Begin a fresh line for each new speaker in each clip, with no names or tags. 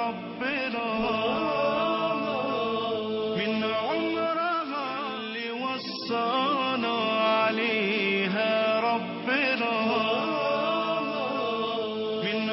ربنا من عمرها اللي وصانا عليها ربنا من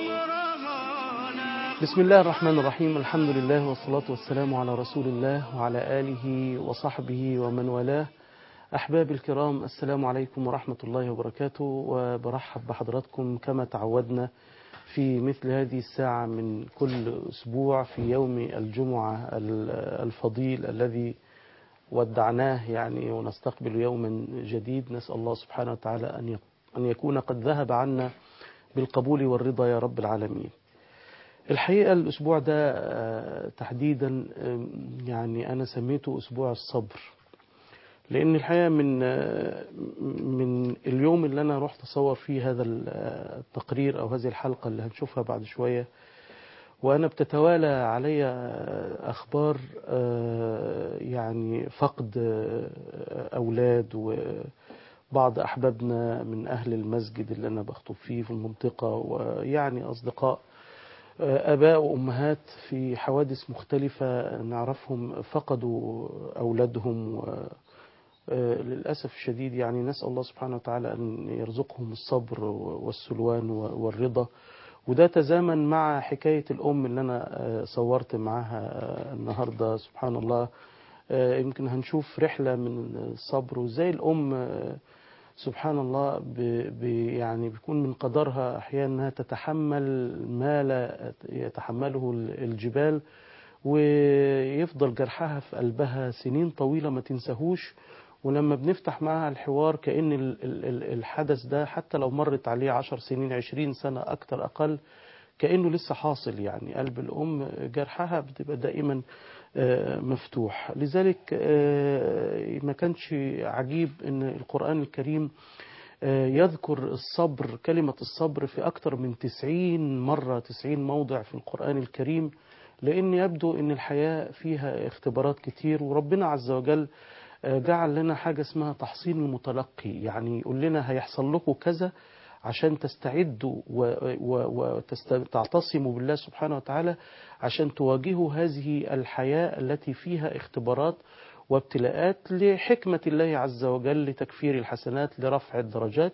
عمرها ناخد
بسم الله الرحمن الرحيم الحمد لله والصلاة والسلام على رسول الله وعلى آله وصحبه ومن والاه أحباب الكرام السلام عليكم ورحمة الله وبركاته وبرحب بحضراتكم كما تعودنا في مثل هذه الساعة من كل أسبوع في يوم الجمعة الفضيل الذي ودعناه يعني ونستقبل يوما جديد نسأل الله سبحانه وتعالى أن أن يكون قد ذهب عنا بالقبول والرضا يا رب العالمين الحقيقة الأسبوع ده آه، تحديدا آه، يعني أنا سميته أسبوع الصبر لأن الحقيقة من آه، من اليوم اللي أنا رحت أصور فيه هذا التقرير أو هذه الحلقة اللي هنشوفها بعد شوية وأنا بتتوالى علي أخبار آه، يعني فقد آه، أولاد وبعض أحبابنا من أهل المسجد اللي أنا بخطب فيه في المنطقة ويعني أصدقاء آه، آباء وأمهات في حوادث مختلفة نعرفهم فقدوا أولادهم و آه، للأسف الشديد يعني نسأل الله سبحانه وتعالى أن يرزقهم الصبر والسلوان والرضا وده تزامن مع حكاية الأم اللي أنا آه، صورت معاها آه، النهاردة سبحان الله آه، يمكن هنشوف رحلة من الصبر وازاي الأم آه، سبحان الله ب ب يعني بيكون من قدرها أحيانا أنها تتحمل ما لا يتحمله الجبال ويفضل جرحها في قلبها سنين طويلة ما تنساهوش ولما بنفتح معها الحوار كأن ال- ال- ال- الحدث ده حتى لو مرت عليه عشر سنين عشرين سنة أكتر أقل كأنه لسه حاصل يعني قلب الأم جرحها بتبقى دائما آه، مفتوح لذلك آه، ما كانش عجيب أن القرآن الكريم آه، يذكر الصبر كلمة الصبر في أكثر من تسعين مرة تسعين موضع في القرآن الكريم لأن يبدو أن الحياة فيها اختبارات كتير وربنا عز وجل آه، جعل لنا حاجة اسمها تحصين المتلقي يعني يقول لنا هيحصل لكم كذا عشان تستعدوا وتعتصموا بالله سبحانه وتعالى عشان تواجهوا هذه الحياة التي فيها اختبارات وابتلاءات لحكمة الله عز وجل لتكفير الحسنات لرفع الدرجات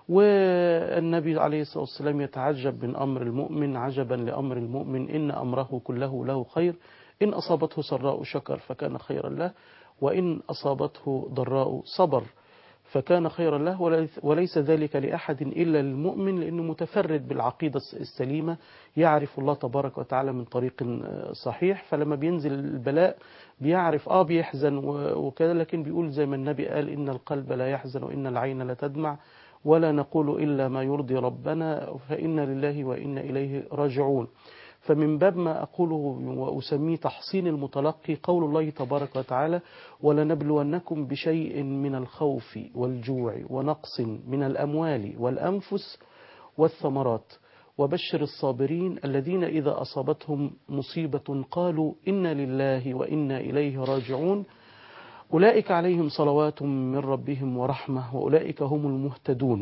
والنبي عليه الصلاة والسلام يتعجب من أمر المؤمن عجبا لأمر المؤمن إن أمره كله له خير إن أصابته سراء شكر فكان خيرا له وإن أصابته ضراء صبر فكان خيرا له وليس- وليس ذلك لأحد إلا للمؤمن لأنه متفرد بالعقيدة السليمة يعرف الله تبارك وتعالى من طريق آه، صحيح فلما بينزل البلاء بيعرف اه بيحزن و- وكذا لكن بيقول زي ما النبي قال إن القلب لا يحزن وإن العين لا تدمع ولا نقول إلا ما يرضي ربنا فإنا لله وإنا إليه راجعون فمن باب ما أقوله وأسميه تحصين المتلقي قول الله تبارك وتعالى ولنبلونكم بشيء من الخوف والجوع ونقص من الأموال والأنفس والثمرات وبشر الصابرين الذين إذا أصابتهم مصيبة قالوا إنا لله وإنا إليه راجعون أولئك عليهم صلوات من ربهم ورحمة وأولئك هم المهتدون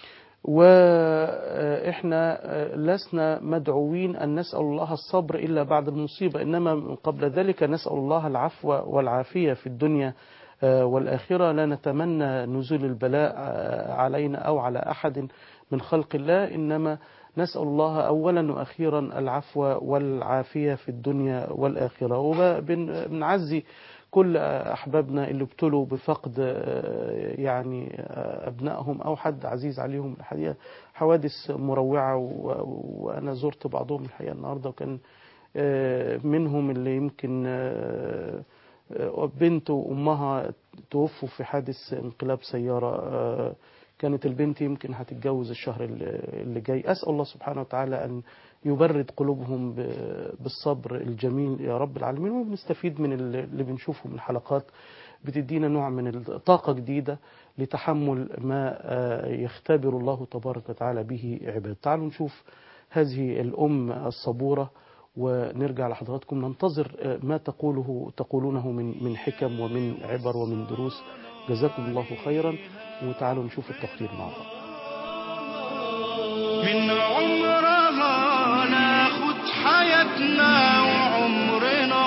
وإحنا لسنا مدعوين أن نسأل الله الصبر إلا بعد المصيبة إنما قبل ذلك نسأل الله العفو والعافية في الدنيا والآخرة لا نتمنى نزول البلاء علينا أو على أحد من خلق الله إنما نسأل الله أولا وأخيرا العفو والعافية في الدنيا والآخرة وبنعزي كل أحبابنا اللي ابتلوا بفقد آه، يعني آه، أبنائهم أو حد عزيز عليهم الحقيقة حوادث مروعة و- وأنا زرت بعضهم الحقيقة النهاردة وكان آه، منهم اللي يمكن آه، آه، بنت وأمها توفوا في حادث انقلاب سيارة آه، كانت البنت يمكن هتتجوز الشهر اللي اللي جاي أسأل الله سبحانه وتعالى أن يبرد قلوبهم ب- بالصبر الجميل يا رب العالمين وبنستفيد من اللي اللي بنشوفه من حلقات بتدينا نوع من الطاقة جديدة لتحمل ما آه، يختبر الله تبارك وتعالى به عباد تعالوا نشوف هذه الأم الصبورة ونرجع لحضراتكم ننتظر آه، ما تقوله تقولونه من من حكم ومن عبر ومن دروس جزاكم الله خيرا وتعالوا نشوف التقرير مع بعض
من عمرها ناخد حياتنا حياتنا وعمرنا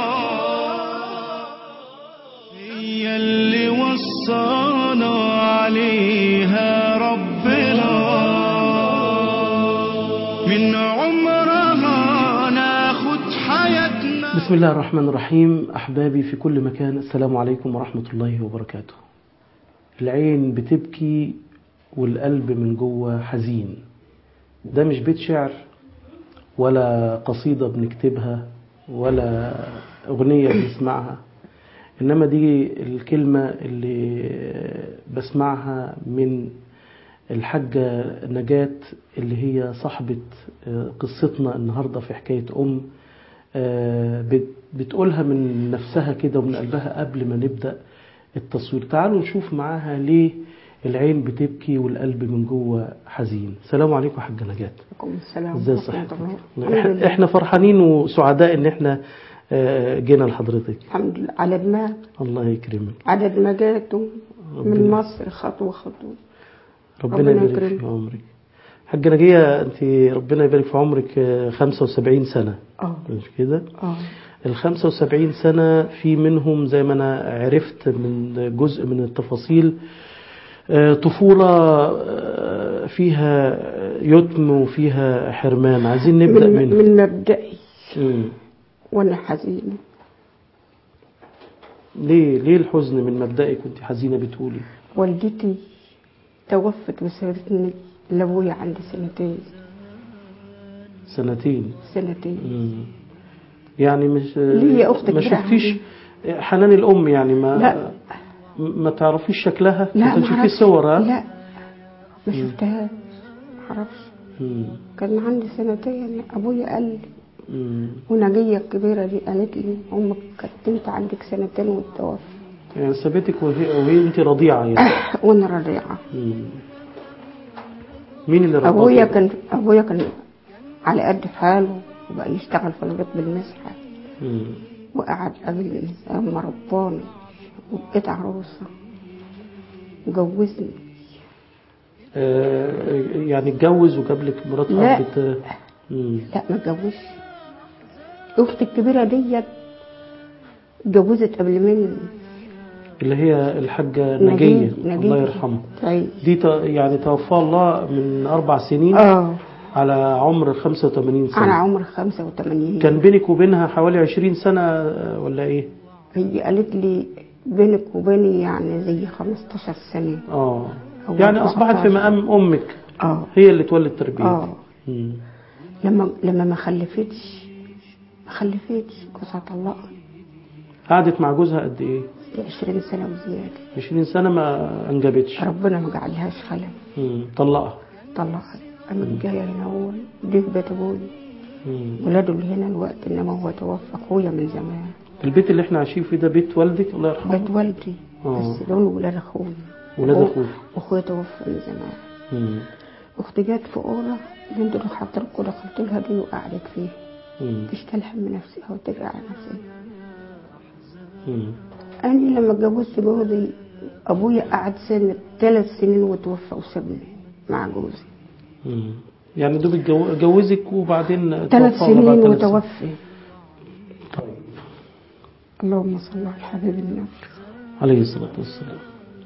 هي اللي وصانا عليها ربنا من عمرها ناخد حياتنا
بسم الله الرحمن الرحيم أحبابي في كل مكان السلام عليكم ورحمة الله وبركاته العين بتبكي والقلب من جوه حزين ده مش بيت شعر ولا قصيدة بنكتبها ولا أغنية بنسمعها إنما دي الكلمة اللي بسمعها من الحاجة نجاة اللي هي صاحبة قصتنا النهاردة في حكاية أم بت- بتقولها من نفسها كده ومن قلبها قبل ما نبدأ التصوير تعالوا نشوف معاها ليه العين بتبكي والقلب من جوه حزين السلام عليكم حاجة نجاة
عليكم السلام
ازاي
ورحمة
صحتك
الله. الحمد
إح-
لله.
احنا فرحانين وسعداء ان احنا آه، جينا لحضرتك
الحمد لله على دماغ
الله يكرمك
عدد ما جاته من
ربنا-
مصر خطوة خطوة
ربنا
ربنا
يبارك
يكرمك.
في عمرك حاجة نجية انت ربنا يبارك في عمرك آه، 75 سنة
اه
مش كده
اه
ال 75 سنة في منهم زي ما أنا عرفت من جزء من التفاصيل آه، طفولة آه، فيها يتم وفيها حرمان عايزين نبدأ
من,
منه
من مبدئي
مم.
وانا حزينة
ليه ليه الحزن من مبدئك كنت حزينة بتقولي
والدتي توفت وسابتني لابويا عندي سنتين
سنتين
سنتين
مم. يعني مش
ليا أخت
ما
كبيرة
شفتيش حنان الأم يعني ما
لا.
ما تعرفيش شكلها
لا
ما كانش في
معرفش.
صور ها؟
لا ما شفتهاش معرفش
مم.
كان عندي سنتين ابويا قال لي
مم.
ونجية الكبيرة دي قالت لي امك كانت انت عندك سنتين وتوفى
يعني سابتك وهي, وهي انت رضيعة يعني
وانا رضيعة
مم. مين اللي رباك؟
ابويا كان ابويا كان على قد حاله وبقى يشتغل في البيت بالمسحة
مم.
وقعد قبل اما رباني وبقيت عروسة وجوزني
آه يعني اتجوز وجاب لك مرات
لا.
حبة مم.
لا ما اتجوزش اختي الكبيرة ديت اتجوزت قبل مني
اللي هي الحاجة نجية الله يرحمها
طيب
دي ت- يعني توفى الله من أربع سنين
اه
على عمر 85
انا
سنة
عمري 85
كان بينك وبينها حوالي 20 سنة آه، ولا ايه؟
هي قالت لي بينك وبيني يعني زي 15 سنة
اه
هو
يعني أصبحت في
14.
مقام أمك
اه
هي اللي تولي التربية
اه
مم.
لما لما ما خلفتش ما خلفتش جوزها طلقها
قعدت مع جوزها قد ايه؟
20 سنة وزيادة
20 سنة ما أنجبتش
ربنا ما جعلهاش خلف
مم. طلقها
طلقها أنا جاية هنا هو دي في بيت أبوي
مم.
ولاده اللي هنا الوقت إنما هو توفى أخويا من زمان
البيت اللي احنا عايشين فيه ده بيت والدك الله يرحمه
بيت والدي
آه.
بس دول ولاد أخويا
ولاد
أخوه-
أخوك.
أخويا توفى من زمان
مم.
أختي جت في أوضة اللي انتوا اللي حضرتكوا دخلت لها دي وقعدت فيها
مم.
تستلحم من نفسها وترجع على نفسها
مم.
أنا لما اتجوزت جوزي أبويا قعد سنة ثلاث سنين وتوفى وسابني مع جوزي
مم. يعني دوب اتجو- جوزك وبعدين
ثلاث
توفى ولا بعد
سنين
ثلاث سنين؟
وتوفي
طيب
اللهم صل على الحبيب النبي
عليه الصلاة والسلام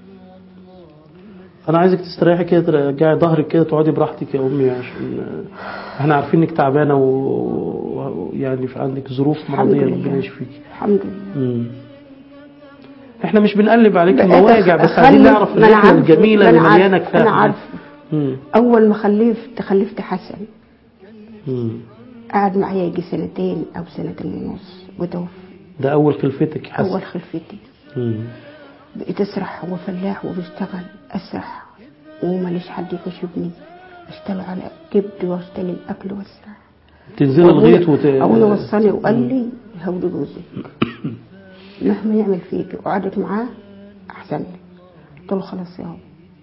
أنا عايزك تستريحي كده ترجعي ظهرك كده تقعدي براحتك يا أمي عشان آه، احنا عارفين إنك تعبانة و- ويعني في عندك ظروف
الحمد
مرضية
لله.
ربنا يشفيك
الحمد لله
مم. احنا مش بنقلب عليك
بقيت
المواجع بس
أخلف-
عايزين نعرف
ما أنا
الرحلة
عارفة-
الجميلة
ما
اللي
أنا
مليانة
عارفة-
كفاح
أنا
دي.
عارفة
مم.
أول ما خلفت خلفت حسن
مم.
قعد معايا يجي سنتين أو سنتين ونص وتوفى
ده أول خلفتك حسن
أول خلفتي
مم.
بقيت أسرح هو فلاح وبيشتغل أسرح وماليش حد يكشفني أشتغل على كبد واشتري الأكل وأسرح
تنزل الغيط وت...
أبويا وصاني وقال لي هودي جوزك مهما يعمل فيك وقعدت معاه أحسن لي قلت له خلاص يا هو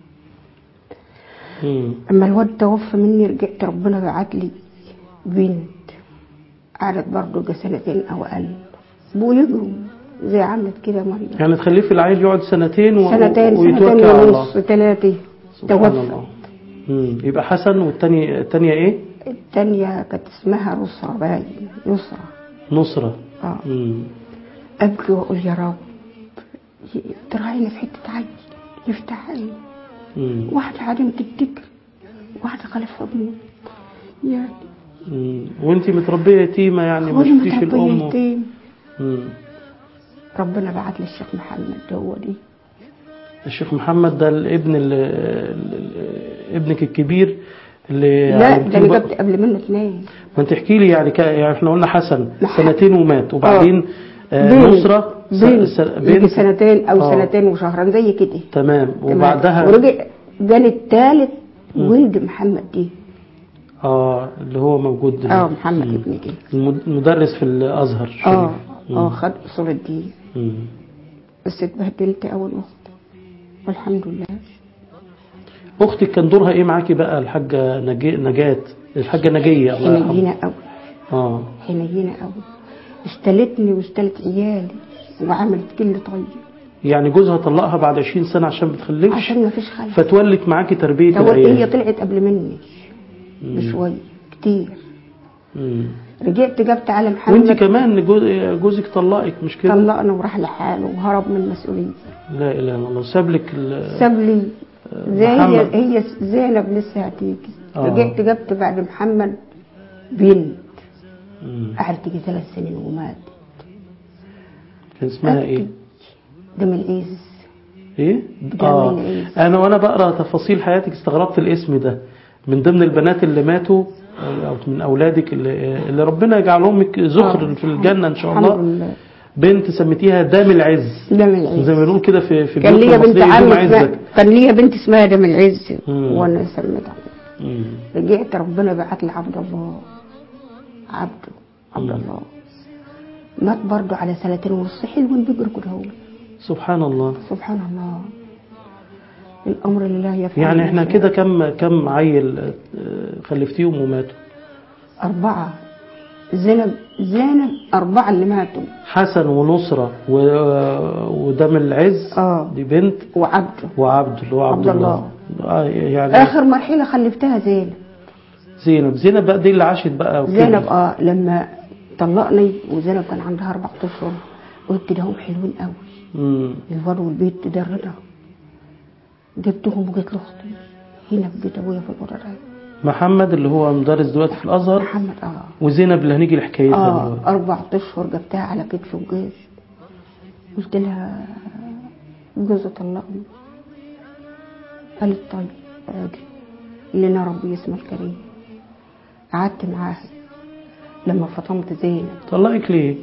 مم.
أما الواد توفى مني رجعت ربنا بعت لي بنت قعدت برضه جا سنتين أو أقل ويجروا زي عملت كده مريم
يعني تخليه في العيل يقعد سنتين و...
سنتين
ويتوكل
سنتين
على
ونص
الله
ثلاثة
سبحان
توفى
الله مم. يبقى حسن والتاني التانية ايه؟
التانية كانت اسمها نصرة باين نصرة
نصرة
اه
مم.
ابكي واقول يا رب تراعيني في حتة عيل يفتح عيني
مم.
واحدة عدمة الذكر واحدة خلفها بموت يعني
مم. وانت متربية يتيمة يعني ما
وانا
شفتيش
متربية
الأم و-
يتيم
مم.
ربنا بعت لي الشيخ محمد ده هو دي
الشيخ محمد ده الابن ال- ال- ال- ابنك الكبير اللي
لا
علمتيه
ده انا
بقى-
جبت قبل منه اثنين
ما انت احكي لي يعني, كا- يعني احنا قلنا حسن
مح-
سنتين ومات وبعدين آه
بين-
نصرة س-
بين
س-
يجي
بنت
سنتين او
آه.
سنتين وشهرين زي كده
تمام
تمام.
وبعدها
ورجع جاني الثالث ولد محمد دي
اه اللي هو موجود دلوقتي.
اه محمد
مم.
ابن دي
المد- المدرس في الازهر الشريف.
اه
مم.
اه خد اصول الدين
مم.
بس اتبهدلت اول وقت والحمد لله
اختك كان دورها ايه معاكي بقى الحاجه نجي... نجاة الحاجه نجيه الله يرحمها
حنينة قوي
اه
حنينة قوي اشتلتني واشتلت عيالي وعملت كل طيب
يعني جوزها طلقها بعد 20 سنه عشان ما تخلفش
عشان ما فيش خلف
فتولت معاكي تربيه
طول هي
العيال
طلعت قبل مني بشوية كتير
مم.
رجعت جبت على
وانت
محمد
كمان جو- جوزك طلقك مش كده
طلقنا وراح لحاله وهرب من المسؤولية
لا اله الا الله ساب لك ال...
ساب لي زي هي,
محمد.
هي زينب لسه هتيجي
آه.
رجعت جبت بعد محمد بنت
مم.
قعدت تيجي ثلاث سنين ومات
كان اسمها ايه
دم العز
ايه
ده
اه
من إيه؟
انا وانا بقرا تفاصيل حياتك استغربت الاسم ده من ضمن البنات اللي ماتوا او من اولادك اللي, اللي ربنا يجعلهم لك زخر
آه.
في الجنه ان شاء
الحمد
الله
لله
بنت سميتيها دام العز
دم العز
زي ما بنقول كده في في
كان
بيوت
ليا بنت
المصرية
عم
يدوم
اسمها
عزك
كان ليا بنت اسمها دم العز
مم.
وانا سميتها
مم.
رجعت ربنا بعت لي عبد الله عبده عبد الله مات برضه على سنتين ونص حلو بيجري كده هو
سبحان الله
سبحان الله الامر لله يفعل
يعني
ما
احنا
يشاء.
كده كم كم عيل آه، خلفتيهم وماتوا
اربعه زينب زينب اربعه اللي ماتوا
حسن ونصرة و... ودم العز
اه
دي بنت
وعبده
وعبد اللي هو عبد
عبد
الله آه يعني
اخر مرحله خلفتها زينب
زينب زينب بقى دي اللي عاشت بقى وكده.
زينب اه لما طلقني وزينب كان عندها اربع اشهر قلت ده هم حلوين قوي
مم.
الواد والبيت ده الرضا جبتهم وجيت لاختي هنا في بيت ابويا في الاوضه ده.
محمد اللي هو مدرس دلوقتي في الازهر
محمد اه
وزينب اللي هنيجي لحكايتها
اه
دلوقتي.
اربع اشهر جبتها على كتف وجيش قلت لها جوزي طلقني قالت طيب راجل لنا ربي اسمه الكريم قعدت معاها لما فطمت زينب
طلقك ليه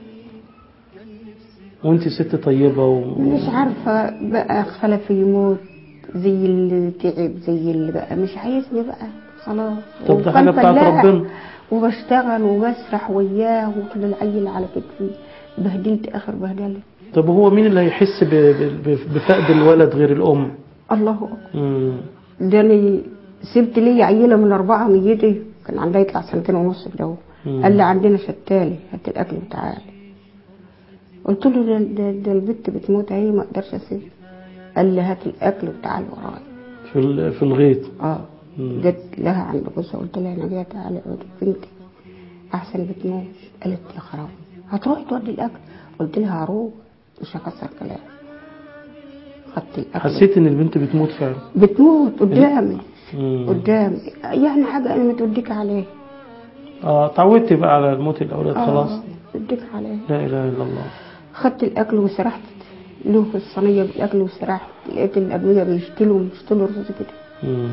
وانت ست طيبة و...
مش عارفة بقى خلف يموت زي اللي تعب زي اللي بقى مش عايزني بقى خلاص
طب ده
وكان
حاجة بتاعت
فلاح
ربنا.
وبشتغل وبسرح وياه وكل العيل على كتفي بهدلت اخر بهدله
طب هو مين اللي هيحس ب... ب... ب- بفقد الولد غير الام
الله اكبر
مم.
ده انا سبت لي عيله من اربعه ميتي كان عندها يطلع سنتين ونص كده اهو.
مم.
قال لي عندنا شتالي هات الاكل وتعالى قلت له ده, ده, ده البت بتموت اهي ما اقدرش اسيب قال لي هات الاكل وتعالى ورايا
في ال... في الغيط
اه
مم.
جت لها عند جوزها قلت لها انا جايه تعالى اقعدي بنتي احسن بتموت قالت يا خراب هتروحي تودي الاكل قلت لها هروح مش هكسر كلام خدت الاكل
حسيت ان البنت بتموت فعلا
بتموت قدامي
مم.
قدامي يعني حاجه انا متوديك عليها
اه اتعودت بقى على موت الاولاد خلاص
آه، متوديك عليها
لا اله الا الله
خدت الاكل وسرحت له في الصينيه بالاكل وسرحت لقيت الابويه بيشتلوا بيشتلوا رز كده
مم.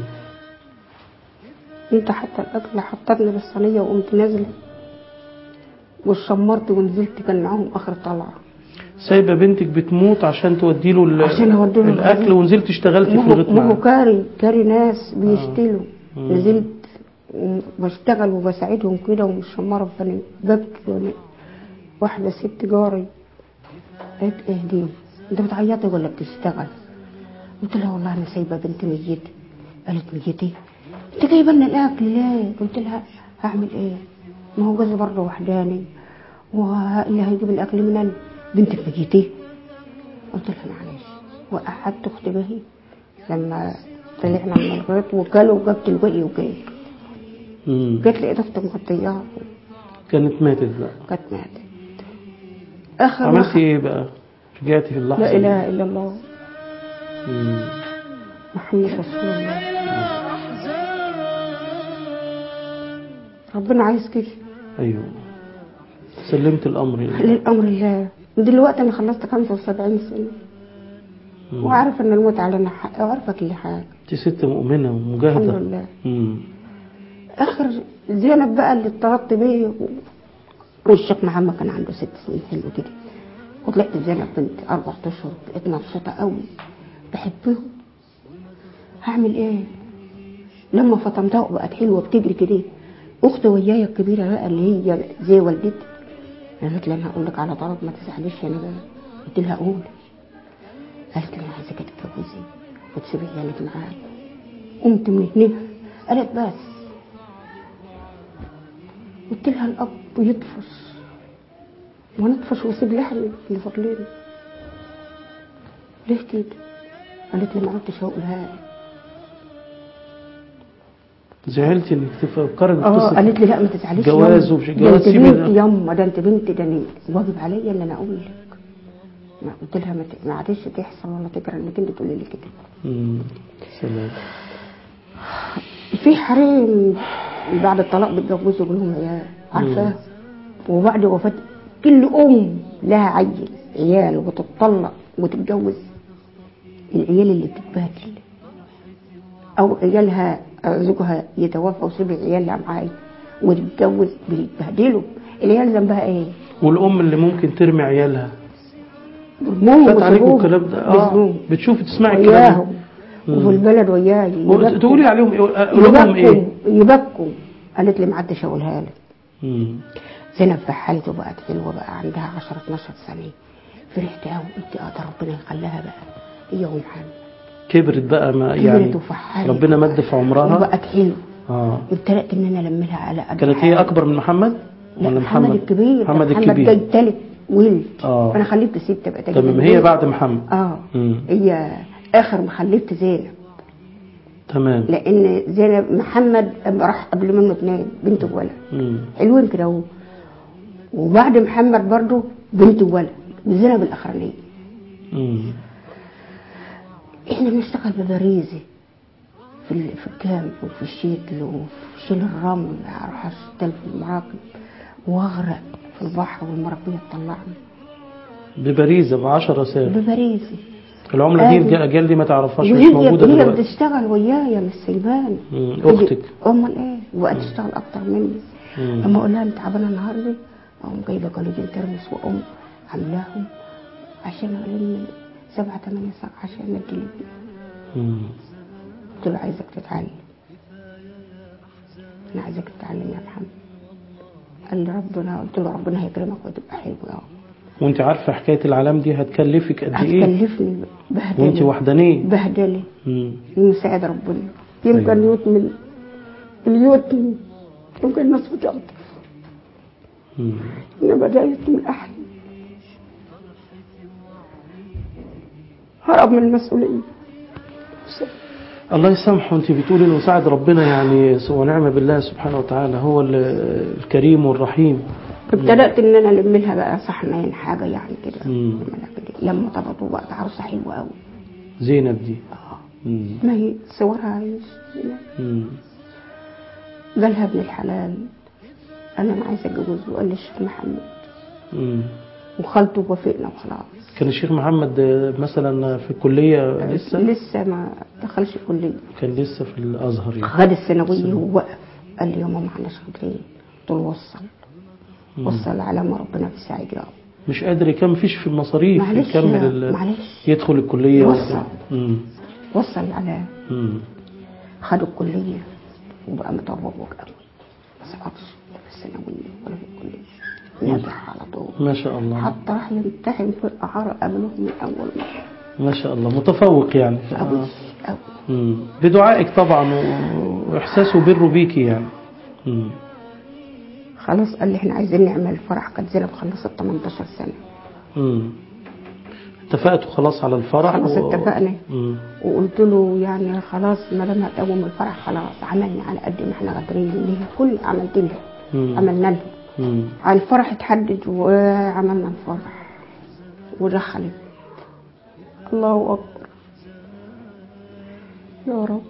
انت حتى الاكل حطتني بالصينيه وقمت نازله وشمرت ونزلت كان معاهم اخر طلعه
سايبه بنتك بتموت عشان تودي له ال-
عشان أودي له
الاكل
الغيط.
ونزلت اشتغلت في
ما هو
الغيط
ما هو
معاه
كاري كاري ناس بيشتلوا
مم.
نزلت وبشتغل وبساعدهم كده ومشمره فانا ببكي وانا واحده ست جاري قالت ايه دي انت بتعيطي ولا بتشتغل قلت لها والله انا سايبه بنت ميته قالت ميتي انت جايبه لنا الاكل ليه قلت لها هعمل ايه ما هو جوزي برضه وحداني واللي هيجيب الاكل من أنا بنتك ميتي قلت لها معلش وقعدت اختي بهي لما طلعنا من الغيط وكلوا وجبت الباقي وجيت
مم.
جت لقيت اختي مغطياها
كانت ماتت بقى
كانت ماتت اخر
عملتي
لحظة
ايه بقى رجعتي في اللحظة
لا
دي؟
اله الا الله
مم.
محمد رسول الله ربنا عايز كده
ايوه سلمت الامر لله.
للامر الله دلوقتي انا خلصت 75 سنه
مم.
وعارفه ان الموت علينا حق وعارفه كل حاجه
انت ست مؤمنة
الحمد
ومجاهدة
لله
مم.
اخر زينب بقى اللي اتطردت بيه و- والشيخ محمد كان عنده ست سنين حلو كده وطلعت زينب بنت اربع اشهر بقيت مبسوطه قوي بحبهم هعمل ايه لما فطمتها وبقت حلوه بتجري كده اختي ويايا الكبيره بقى اللي هي زي والدتي قالت لي انا هقول لك على طلب ما تزعليش انا بقى قلت لها قول قالت لي انا عايزاك تتجوزي وتسيبي عيالك معايا قمت من هنا قالت بس قلت لها الاب يطفش ونطفش ويسيب لحمي اللي فاضلين ليه كده قالت لي ما عدتش هقولها لك.
زعلتي انك تفكري
اه
بقصة
قالت لي لا ما تزعليش
جواز
يما.
ومش
ده
جواز
انت
سيبي
بنت
ده.
يما ده انت بنت ده أنا واجب عليا ان انا اقول لك ما قلت لها ما ت- ما عادش تحصل ولا تجرى انك انت تقولي لي كده
مم. سلام
في حريم بعد الطلاق بيتجوزوا لهم عيال عارفاه وبعد وفاة كل أم لها عيل عيال وتتطلق وتتجوز العيال اللي بتتبهدل أو عيالها زوجها يتوفى وسيب عيالها معاي وتتجوز بيتبهدلوا العيال ذنبها ايه؟
والام اللي ممكن ترمي عيالها
ظلمهم
فات عليكم
وسابوهم
الكلام ده اه
بظلمهم.
بتشوفي تسمعي الكلام
وياهم وفي البلد وياي
ده
يبكوا.
تقولي عليهم ايه قلوبهم ايه
يبكوا يبكوا قالت لي ما عدتش اقولها لك
مم.
زينب فحلت وبقت حلوه بقى عندها 10 12 سنه فرحت قوي قلت اه ده ربنا يخليها بقى هي ومحمد
كبرت بقى ما
كبرت
يعني
وفحلت
ربنا مد في عمرها
وبقت حلوه
اه
ابتدأت ان انا الملها على قد
كانت هي
حالي.
اكبر من محمد
لا
ولا
محمد,
محمد
الكبير
محمد
محمد جاي
الكبير
تالت ولد
آه.
فانا خلفت ست بقى تاني
تمام هي بعد محمد
اه
مم.
هي اخر ما خلفت زينب
تمام
لان زينب محمد راح قبل منه اتنين بنت وولد
مم.
حلوين كده اهو وبعد محمد برضه بنت وولد زينب الاخرانيه
مم.
احنا بنشتغل ببريزه في ال- في الكامب وفي الشتل وفي شيل الرمل اروح اشتغل في المراكب واغرق في البحر والمراكبيه تطلعني
ببريزة ب 10 ساعة
ببريزه
العملة دي
آه.
الأجيال دي ما تعرفهاش مش
وهي
موجودة
هي
دلوقتي
بتشتغل ويايا مش سايباني
مم. أختك
امال ايه وقت تشتغل اكتر مني
مم.
لما اقول لها انت تعبانه النهارده اقوم جايبه جلوجين ترمس واقوم عاملاهم عشان الم سبعة ثمانية ساعة عشان ادي لك
مم.
قلت له عايزك تتعلم انا عايزك تتعلم يا محمد قال لي ربنا قلت له ربنا هيكرمك وتبقى حلو يا رب
وانت عارفة حكاية العلام دي هتكلفك قد ايه
هتكلفني
وانت
بهدلة
وحدانية
بهدلة
مم.
يساعد ربنا يمكن
أيوة.
يتمل اليتم يمكن الناس بتعطف
مم.
انما ده يتم احد هرب من المسؤولية
الله يسامحه انت بتقولي انه ساعد ربنا يعني ونعم بالله سبحانه وتعالى هو ال- الكريم والرحيم
ابتدأت ان انا الم لها بقى صحنين حاجة يعني كده
مم.
أعملها كده. لما طلبوا بقت عروسة حلوة قوي
زينب دي مم.
ما هي صورها عايش
مم.
قالها ابن الحلال انا ما عايزه اتجوز وقال لي الشيخ محمد
مم.
وخالته وافقنا وخلاص
كان الشيخ محمد مثلا في الكلية لسه
لسه ما دخلش كليه
كان لسه في الأزهر يعني.
خد الثانويه ووقف قال لي يا ماما احنا قادرين قلت له وصل
مم.
وصل على ما ربنا يساعد يا رب
مش قادر يكمل مفيش في المصاريف
معلش
يكمل
يا-
ال-
معلش.
يدخل الكلية
وصل.
وبتاع. مم.
وصل على
مم.
خد الكليه وبقى متفوق قوي ما سقطش لا في الثانويه ولا في الكليه نجح على طول
ما شاء الله
حتى راح يمتحن في القاهره قبله من اول مره
ما شاء الله متفوق يعني
قوي
آه.
قوي
مم. بدعائك طبعا و- واحساسه بره بيكي يعني مم.
خلاص قال لي احنا عايزين نعمل فرح كانت زينب خلصت 18 سنه
مم. اتفقتوا خلاص على الفرح
خلاص اتفقنا
مم.
وقلت له يعني خلاص ما دام هتقوم الفرح خلاص عملنا على قد ما احنا قادرين ليه كل عملت له
مم.
عملنا له
مم.
على الفرح اتحدد وعملنا الفرح ودخلت الله اكبر يا رب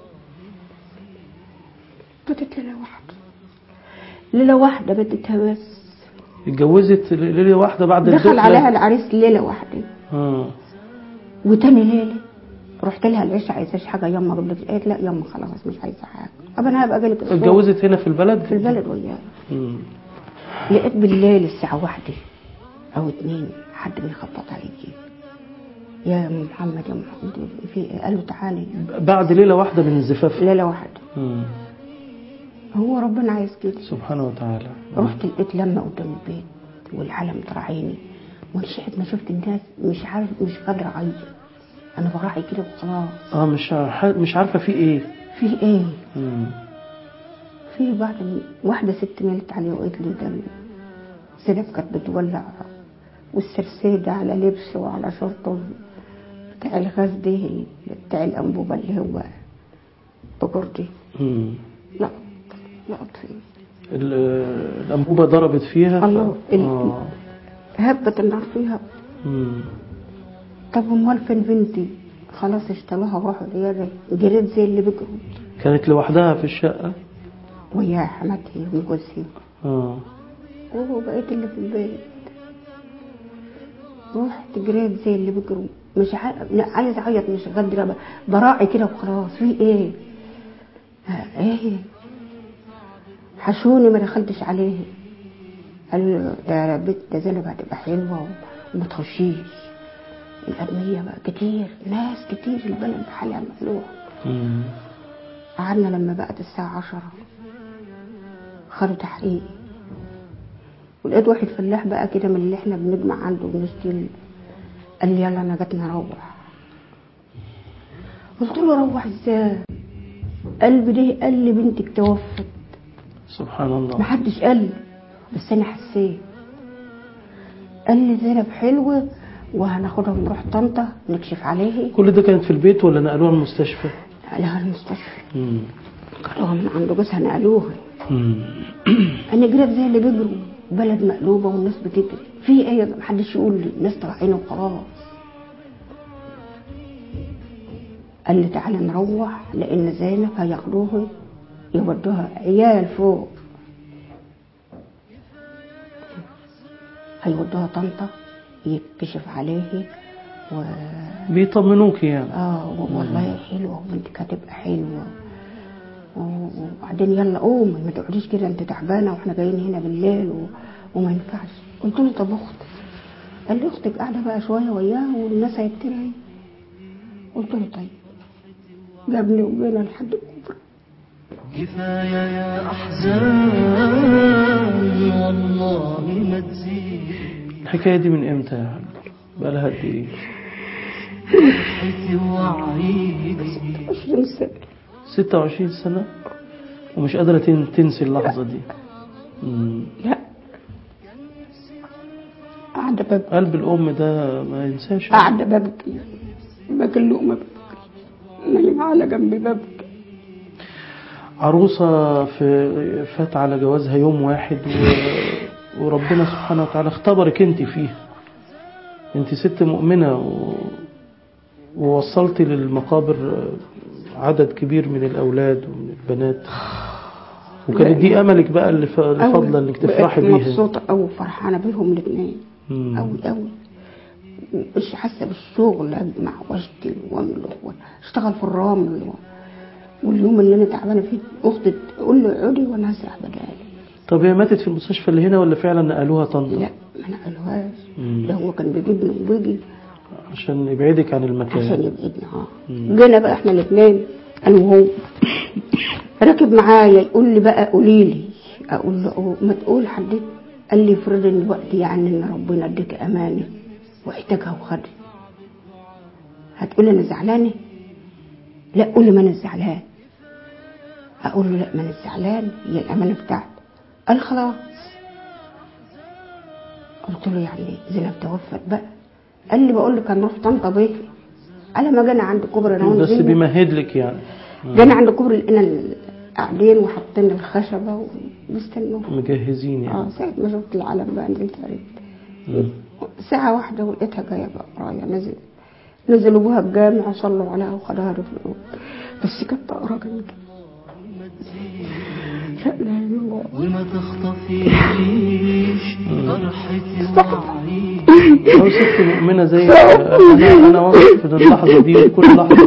بدت ليله واحده ليله واحده بدتها بس
اتجوزت ليلة واحدة بعد
دخل
الدخلة
عليها العريس ليله واحده
آه.
وتاني ليله رحت لها العشاء عايزاش حاجه يما اجيب لك قالت لا يما خلاص مش عايزه حاجه طب انا هبقى اجي لك الصبح.
اتجوزت هنا في البلد
في البلد وياها
مم.
لقيت بالليل الساعة واحدة أو اتنين حد بيخبط عليكي يا أم محمد يا محمد في إيه؟ قال له تعالي
بعد ليلة واحدة من الزفاف
ليلة واحدة
مم.
هو ربنا عايز كده
سبحانه وتعالى
رحت لقيت لما قدام البيت والعلم تراعيني ومن ساعة ما شفت الناس مش عارف مش قادرة أعيط أنا براعي كده وخلاص
اه مش ع- مش عارفة في ايه
في إيه؟
مم.
في بعد واحدة ست ملت عليه وقالت لي ده زينب كانت بتولع والسرسيدة على لبسه وعلى شرطه بتاع الغاز ده بتاع الأنبوبة اللي هو بجردي
مم.
لا لا فيه
ال- الأنبوبة ضربت فيها ف...
الله، ال-
آه.
هبت النار فيها
مم.
طب امال فين بنتي خلاص اشتروها وراحوا العيادة جريت زي اللي بيجروا
كانت لوحدها في الشقة
ويا حماتي وجوزي
اه
وبقيت اللي في البيت رحت جريت زي اللي بيجروا مش عارف لا عايز اعيط مش قادره ب- براعي كده وخلاص في ايه ها، ايه حشوني ما دخلتش عليه قالوا له ده بنت ده زينب هتبقى حلوه وما تخشيش الأدمية بقى كتير ناس كتير البلد بحالها مقلوع
مم.
قعدنا لما بقت الساعة عشرة خدوا تحقيق ولقيت واحد فلاح بقى كده من اللي احنا بنجمع عنده ونشتري قال لي يلا انا جاتني اروح قلت له روح ازاي قلبي ده قال لي بنتك توفت
سبحان الله
محدش قال لي بس انا حسيت قال لي زينب حلوه وهناخدها ونروح طنطا نكشف عليه
كل ده كانت في البيت ولا نقلوها المستشفى
لها المستشفى
مم.
خدوها من عند جوزها نقلوها
مم.
انا جريت زي اللي بيجروا بلد مقلوبه والناس بتجري في ايه محدش يقول لي الناس طالعين وخلاص قال لي تعالى نروح لان زينب هياخدوها يودوها عيال فوق هيودوها طنطا يكشف عليه و
بيطمنوك يعني
اه والله حلوه وبنتك هتبقى حلوه و- وبعدين يلا قومي ما تقعديش كده انت تعبانه واحنا جايين هنا بالليل و... وما ينفعش قلت له طب اختك قال لي اختك قاعده بقى شويه وياها والناس هيبتلعي قلت له طيب جابني وجينا لحد الكوبري
كفاية يا أحزان والله ما تزيد
الحكاية دي من امتى يا حاج بقالها قد ايه
فرحتي وعيدي
20 سنه
26 سنة ومش قادرة تن- تنسي اللحظة دي مم.
لا قاعده ببكي
قلب الأم ده ما ينساش
قاعده ببكي باكل لقمه ببكي نايمه على جنبي ببكي
عروسة في فات على جوازها يوم واحد و... وربنا سبحانه وتعالى اختبرك انت فيه انت ست مؤمنة و... ووصلتي للمقابر عدد كبير من الأولاد ومن البنات وكانت دي أملك بقى اللي ف- اللي
أوي.
فاضلة انك تفرحي
بقيت
بيها
مبسوطة أوي فرحانة بيهم الاثنين
مم.
أوي أوي مش حاسة بالشغل أجمع واشتغل وأعمل اشتغل في الرمل و... واليوم اللي أنا تعبانة فيه أختي تقول لي اقعدي وأنا هسرح بدالي
طب هي ماتت في المستشفى اللي هنا ولا فعلا نقلوها طنطا
لا ما نقلوهاش
مم.
ده هو كان بيجيبني وبيجي
عشان يبعدك عن
عشان
المكان
يبعدنا اه جينا بقى احنا الاثنين انا وهو راكب معايا يقول لي بقى قولي لي اقول له أه، ما تقول حد قال لي افرض ان الوقت يعني ان ربنا اديك امانه واحتاجها وخدها هتقول انا زعلانه لا قول لي ما انا زعلان اقول له لا ما انا زعلان هي الامانه بتاعتي قال خلاص قلت له يعني زينب توفت بقى قال لي بقول لك هنروح طنطا بيه على ما جينا عند كوبري انا
بس
ونزلنا
بيمهد لك يعني
جينا عند كوبري لقينا ال- قاعدين وحاطين الخشبه ومستنوهم
مجهزين يعني
اه ساعة ما شفت العلم بقى نزلت قريت
مم.
ساعة واحدة ولقيتها جاية بقى ورايا نزل نزلوا بوها الجامع وصلوا عليها وخدوها رفقوا بس كانت طائرة جامدة لا لا لا الله
وما تخطفيش فرحتي وعيش
لو ست مؤمنة زي أنا أنا واثق في اللحظة دي كل لحظة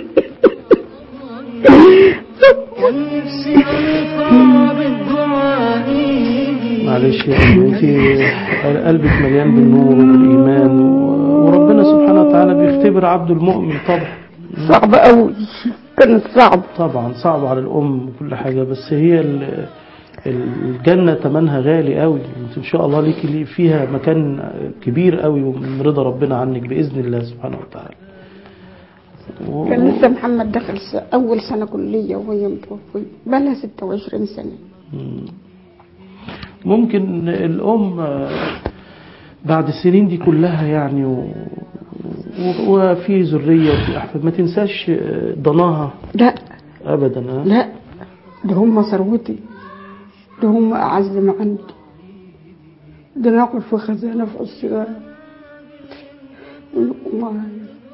كان نفسي أرفع بالدعاء إيدي
معلش يا أمي أنت قلبك مليان بالنور وبالإيمان و- وربنا سبحانه وتعالى بيختبر عبده المؤمن طبعا
صعبة قوي كانت صعبة
طبعا صعب على الأم وكل حاجة بس هي ال- الجنة تمنها غالي قوي انت ان شاء الله ليكي لي فيها مكان كبير قوي ومن رضا ربنا عنك بإذن الله سبحانه وتعالى و-
كان لسه محمد دخل س- أول سنة كلية وهي متوفية بقالها 26 سنة
ممكن الأم آه، بعد السنين دي كلها يعني و... و- وفي ذرية وفي أحفاد ما تنساش آه، ضناها
لا
أبدا ها؟
لا ده هم ثروتي ده هم أعز ما عندي ده ناقل في خزانة في الصغار ما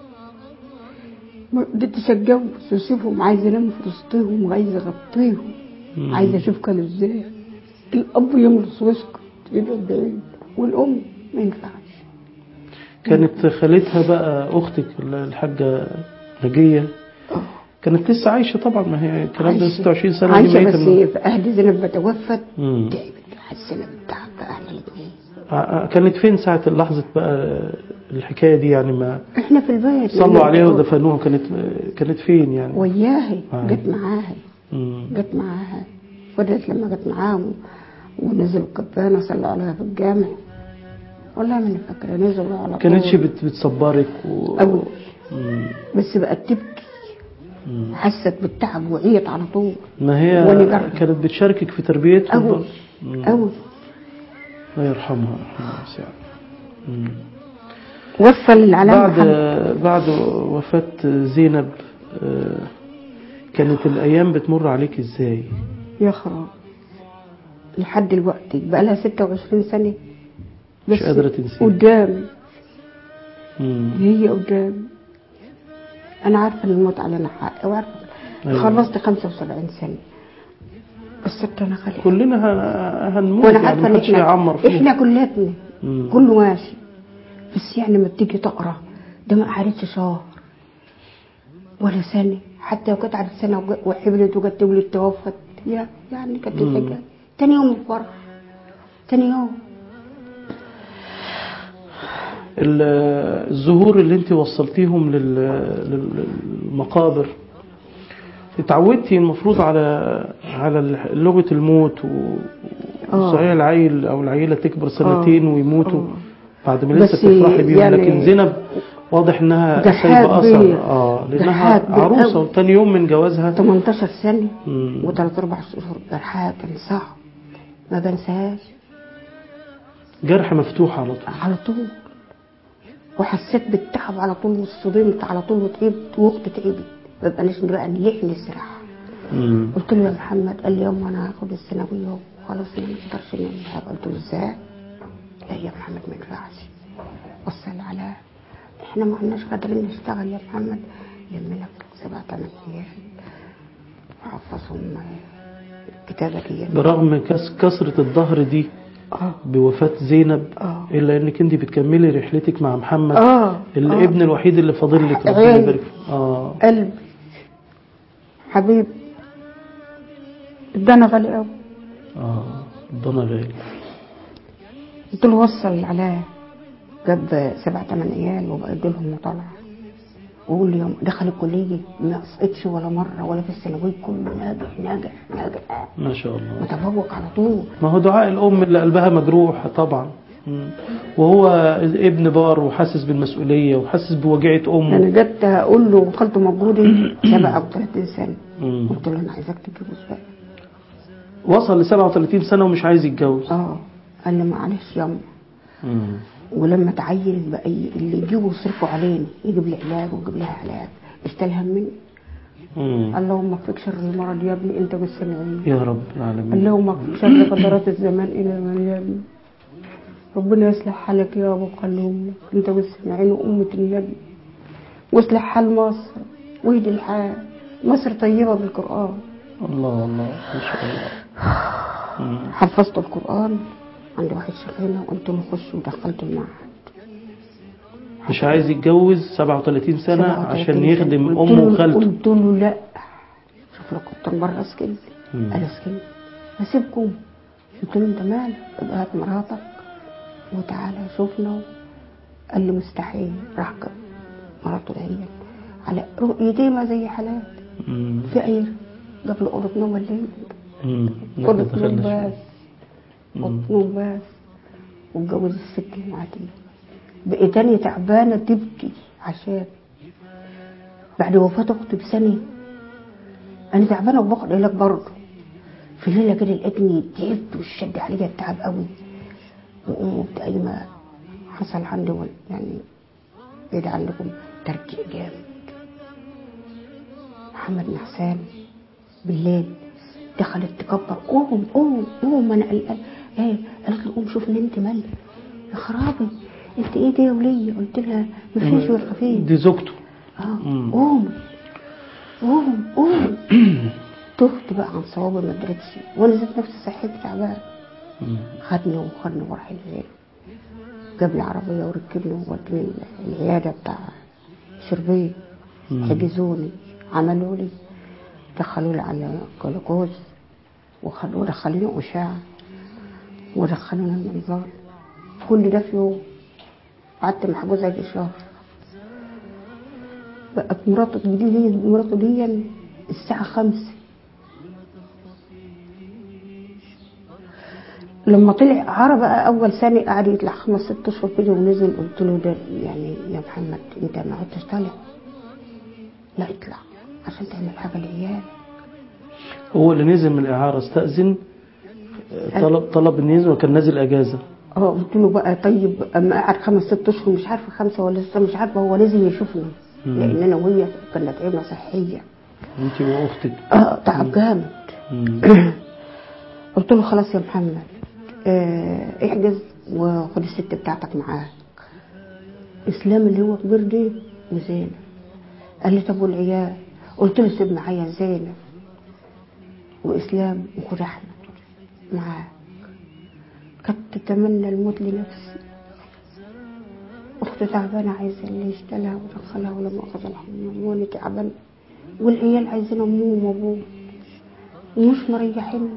ما قدرتش اتجوز واسيبهم عايزه انام في وسطهم عايزه اغطيهم
مم.
عايزه اشوف كانوا ازاي الاب يملص ويسكت يبقى بعيد والام ما ينفعش
كانت خالتها بقى أختك الحاجة نجية كانت لسه عايشة طبعا ما هي الكلام ده
عايشة.
26 سنة دي
عايشه
ميتة
بس
من-
في اهل زينب بتوفت
مم.
تعبت حسنا بالتعب بقى احنا الاثنين
ع- كانت فين ساعة لحظة بقى الحكاية دي يعني ما
احنا في البيت
صلوا عليها ودفنوها كانت كانت فين يعني
وياها
آه.
جت معاها
مم.
جت معاها فضلت لما جت معاهم ونزلوا الكبانة صلوا عليها في الجامع والله ما انا فاكرة نزلوا على
كانتش
طول.
بت- بتصبرك و...
أوي.
مم.
بس بقت تبكي
مم.
حست بالتعب وعيت على طول
ما هي
وأنا جرب.
كانت بتشاركك في تربيتهم
أوي
برضه. مم.
أوي
الله يرحمها رحمة واسعة. مم.
وصل العلامة
بعد
محمد
بعد وفاة زينب آه، كانت الأيام بتمر عليك إزاي؟
يا خراب لحد دلوقتي بقى لها 26 سنة
مش قادرة تنسيه.
قدامي
مم.
هي قدامي أنا عارفة إن الموت علينا حق وعارفة
أيوة.
خلصت 75 سنة بس أنا خليها
كلنا ه- هنموت
وانا
يعني
عارفه ان
محدش هيعمر
احنا
فيه
احنا كلاتنا
مم.
كله ماشي بس يعني ما بتيجي تقرا ده ما قعدتش شهر ولا سنه حتى لو كانت قعدت سنه وج- وحبلت وجت تولد توفت يا يعني كانت
مم.
لسه تاني يوم الفرح تاني يوم
ال- الزهور اللي انت وصلتيهم لل- للمقابر اتعودتي المفروض على على لغة الموت و-
آه.
وصحيح العيل او العيلة تكبر سنتين ويموتوا
آه.
بعد ما لسه
بس
تفرحي بيهم
يعني-
لكن زينب واضح انها
ده
سايبه
حاج
اثر
بيه.
اه
ده
لانها
حاج بيه
عروسه
أوي.
وتاني يوم من جوازها
18 سنه
مم.
وثلاث اربع شهور جرحها كان صعب ما بنساهاش
جرح مفتوح على طول
على طول وحسيت بالتعب على طول واصطدمت على طول وتعبت واختي تعبت ما بقناش بقى نلح نسرح
مم.
قلت له يا محمد قال لي يوم انا هاخد الثانويه وخلاص انا ما اقدرش نعمل حاجه قلت له ازاي؟ لا يا محمد ما ينفعش وصل على احنا ما عندناش قادرين نشتغل يا محمد لم لك سبع ثمان ايام وحفظهم الكتابه دي
برغم كس كسرة الظهر دي
اه
بوفاة زينب
آه.
إلا إنك أنت بتكملي رحلتك مع محمد
اه
الابن الوحيد اللي فاضل لك ربنا
عيني.
يبارك فيه. آه
قلبي حبيب ادانا غالي قوي
آه ضنا غالي
قلت له وصل على جاب سبع ثمان عيال وبقى لهم مطالعة وقول لي يوم دخل الكلية ما سقطش ولا مرة ولا في الثانوية كله ناجح ناجح ناجح
ما شاء الله
متفوق على طول
ما هو دعاء الأم اللي قلبها مجروح طبعا مم. وهو ابن بار وحاسس بالمسؤولية وحاسس بوجعة أمه
انا جت اقول له خالته موجودة 37 سنة
مم.
قلت له انا عايزاك تتجوز بقى
وصل ل 37 سنة ومش عايز يتجوز
اه قال لي معلش ياما
مم.
ولما تعين بقى ي- اللي يجيبوا يصرفوا علينا يجيب لي علاج ويجيب لها علاج استلهم مني
مم.
اللهم اكفك شر المرض يا ابني انت بالسمعين
يا رب العالمين
اللهم اكفك شر قدرات الزمان الى من يا ابني ربنا يصلح حالك يا ابو قلوم انت بالسمعين وامة النبي واصلح حال مصر واهدي الحال مصر طيبة بالقرآن
الله الله ما شاء الله مم.
حفظت القرآن عند واحد شيخنا وقلت له خش ودخلت المعهد
مش عايز يتجوز 37 سنة
37
عشان
سنة.
يخدم
قلت
أمه
له-
وخالته
قلت له لا شوف لو كنت بره اسكن
مم.
انا اسكن هسيبكم قلت له انت مالك ابقى هات مراتك وتعالى شوفنا قال لي مستحيل راح جاب مراته هي على رؤيتي ما زي حالات
مم.
في عير جاب له اوضه نوم الليل
مم. لا
اوضه نوم
تتخلش.
بس
مم.
اوضه نوم بس واتجوز الست اللي معاه دي بقيت تاني تعبانه تبكي عشان بعد وفاة اختي بسنة انا تعبانه وباخد علاج برضه في ليله كده لقيتني تعبت والشد عليا التعب قوي وقمت قايمه حصل عندي ول- يعني بعيد عنكم ترجيع جامد محمد نحسان بالليل دخلت تكبر قوم قوم قوم انا قلقان ايه قالت لي قوم شوف نمت مالك يا خرابي انت ايه ده يا وليه قلت لها مفيش ولا خفيف
دي زوجته
اه
مم.
قوم قوم قوم تهت بقى عن صواب ما قدرتش وانا ذات نفسي صحيت تعبان
مم.
خدني وخدني وراح العيادة جاب لي عربية وركبني وودني العيادة بتاع شربية
مم.
حجزوني عملوا لي دخلوا لي على جلوكوز وخلوا ودخلوني أشعة ودخلوني المنظار كل ده في يوم قعدت محجوزة يجي شهر بقت مراته دي مراته دي الساعة خمسة لما طلع عرب بقى اول سنه قعد يطلع خمس ست اشهر كده ونزل قلت له ده يعني يا محمد انت ما عدتش طالع لا اطلع عشان تعمل حاجه للعيال
هو اللي نزل من الإعارة استأذن طلب طلب إن ينزل وكان نازل أجازة
اه قلت له بقى طيب اما قعد خمس ست اشهر مش عارفه خمسه ولا سته مش عارفه هو لازم يشوفنا
مم.
لان انا وهي كنا تعبنا صحيه
أنت وأختك
اه تعب جامد
مم.
قلت له خلاص يا محمد اه احجز وخد الست بتاعتك معاك اسلام اللي هو كبير دي وزينب قال لي طب والعيال قلت له سيب معايا زينب واسلام وخد احمد معاك كنت تتمنى الموت لنفسي اختي تعبانه عايزه اللي يشتلها ودخلها ولما اخذ الحمام وانا تعبانه والعيال عايزين امهم وابوهم ومش مريحين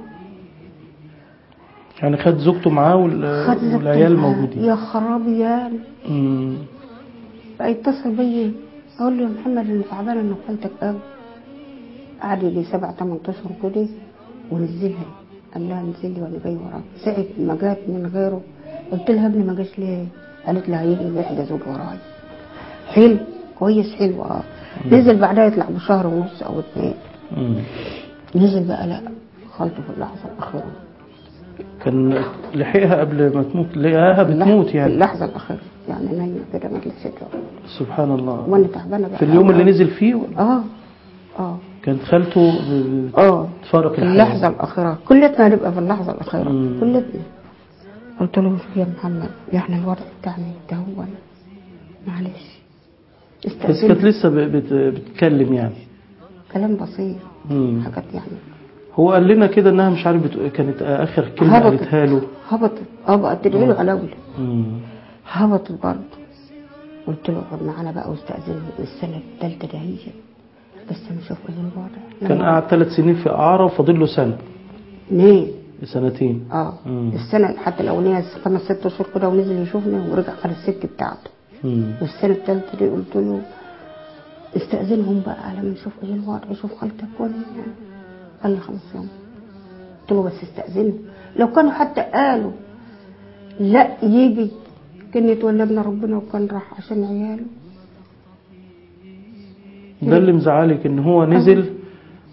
يعني خد زوجته معاه وال-
خد زوجته
والعيال
معاه.
موجودين
يا خرابي يا
مم.
بقى يتصل بيا اقول له يا محمد انا تعبانه انا خالتك قوي قعد يجي سبع تمن اشهر كده ونزلها قال لها انزلي وانا جاي وراك ساعة ما جات من غيره قلت لها ابني ما جاش ليه قالت لها هيجي بيحجز وراي حلو كويس حلو اه نزل بعدها يطلع بشهر ونص او اتنين
مم.
نزل بقى لا خالته في اللحظه الاخيره
كان لحقها قبل ما تموت لقاها بتموت
في
يعني
اللحظه الاخيره يعني نايمه كده ما جلستش
سبحان الله
وانا تعبانه بقى
في اليوم اللي
أوي.
نزل فيه ولا؟
اه اه
كانت خالته ب-
اه
تفارق
في
الحياة
اللحظة الأخيرة كلتنا هنبقى في اللحظة الأخيرة
مم.
كلتنا قلت له شوف يا محمد احنا الوضع بتاعنا ده هو معلش
بس
استأذن
كانت لسه ب- بت- بتتكلم يعني
كلام بسيط
مم.
حاجات يعني
هو قال لنا كده انها مش عارف بتق... كانت اخر كلمه
هبطت.
قالتها له
هبطت اه بقى تدعي له على أولى
مم.
هبطت برضه قلت له اقعد معانا بقى واستأذن السنة الثالثة ده هي بس نشوف ايه الوضع
كان قاعد ثلاث سنين في اعاره وفاضل له سنه
ليه؟
سنتين
اه
مم.
السنة حتى الأولانية خمس ست أشهر كده ونزل يشوفنا ورجع خد الست بتاعته
مم.
والسنة الثالثة دي قلت له استأذنهم بقى على ما نشوف ايه الوضع شوف خالتك ولا يعني قال لي خلاص يوم قلت له بس استأذنهم لو كانوا حتى قالوا لا يجي كان يتولدنا ربنا وكان راح عشان عياله
ده اللي مزعلك ان هو نزل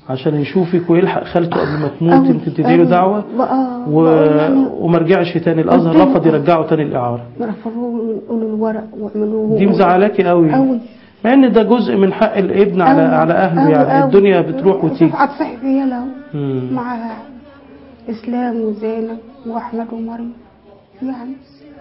عشان يشوفك ويلحق خالته قبل ما تموت
أوي،
يمكن تديله
أوي.
دعوة
بقى
و...
بقول يعني
وما رجعش تاني الازهر
قلت له-
رفض يرجعه تاني الاعاره
رفضوا يقولوا الورق واعملوه
دي مزعلاكي قوي
قوي
مع ان ده جزء من حق الابن على
أوي،
على اهله
أوي،
يعني
أوي.
الدنيا بتروح وتيجي
شوف هتصحي عياله
مم.
مع اسلام وزينب واحمد ومريم يعني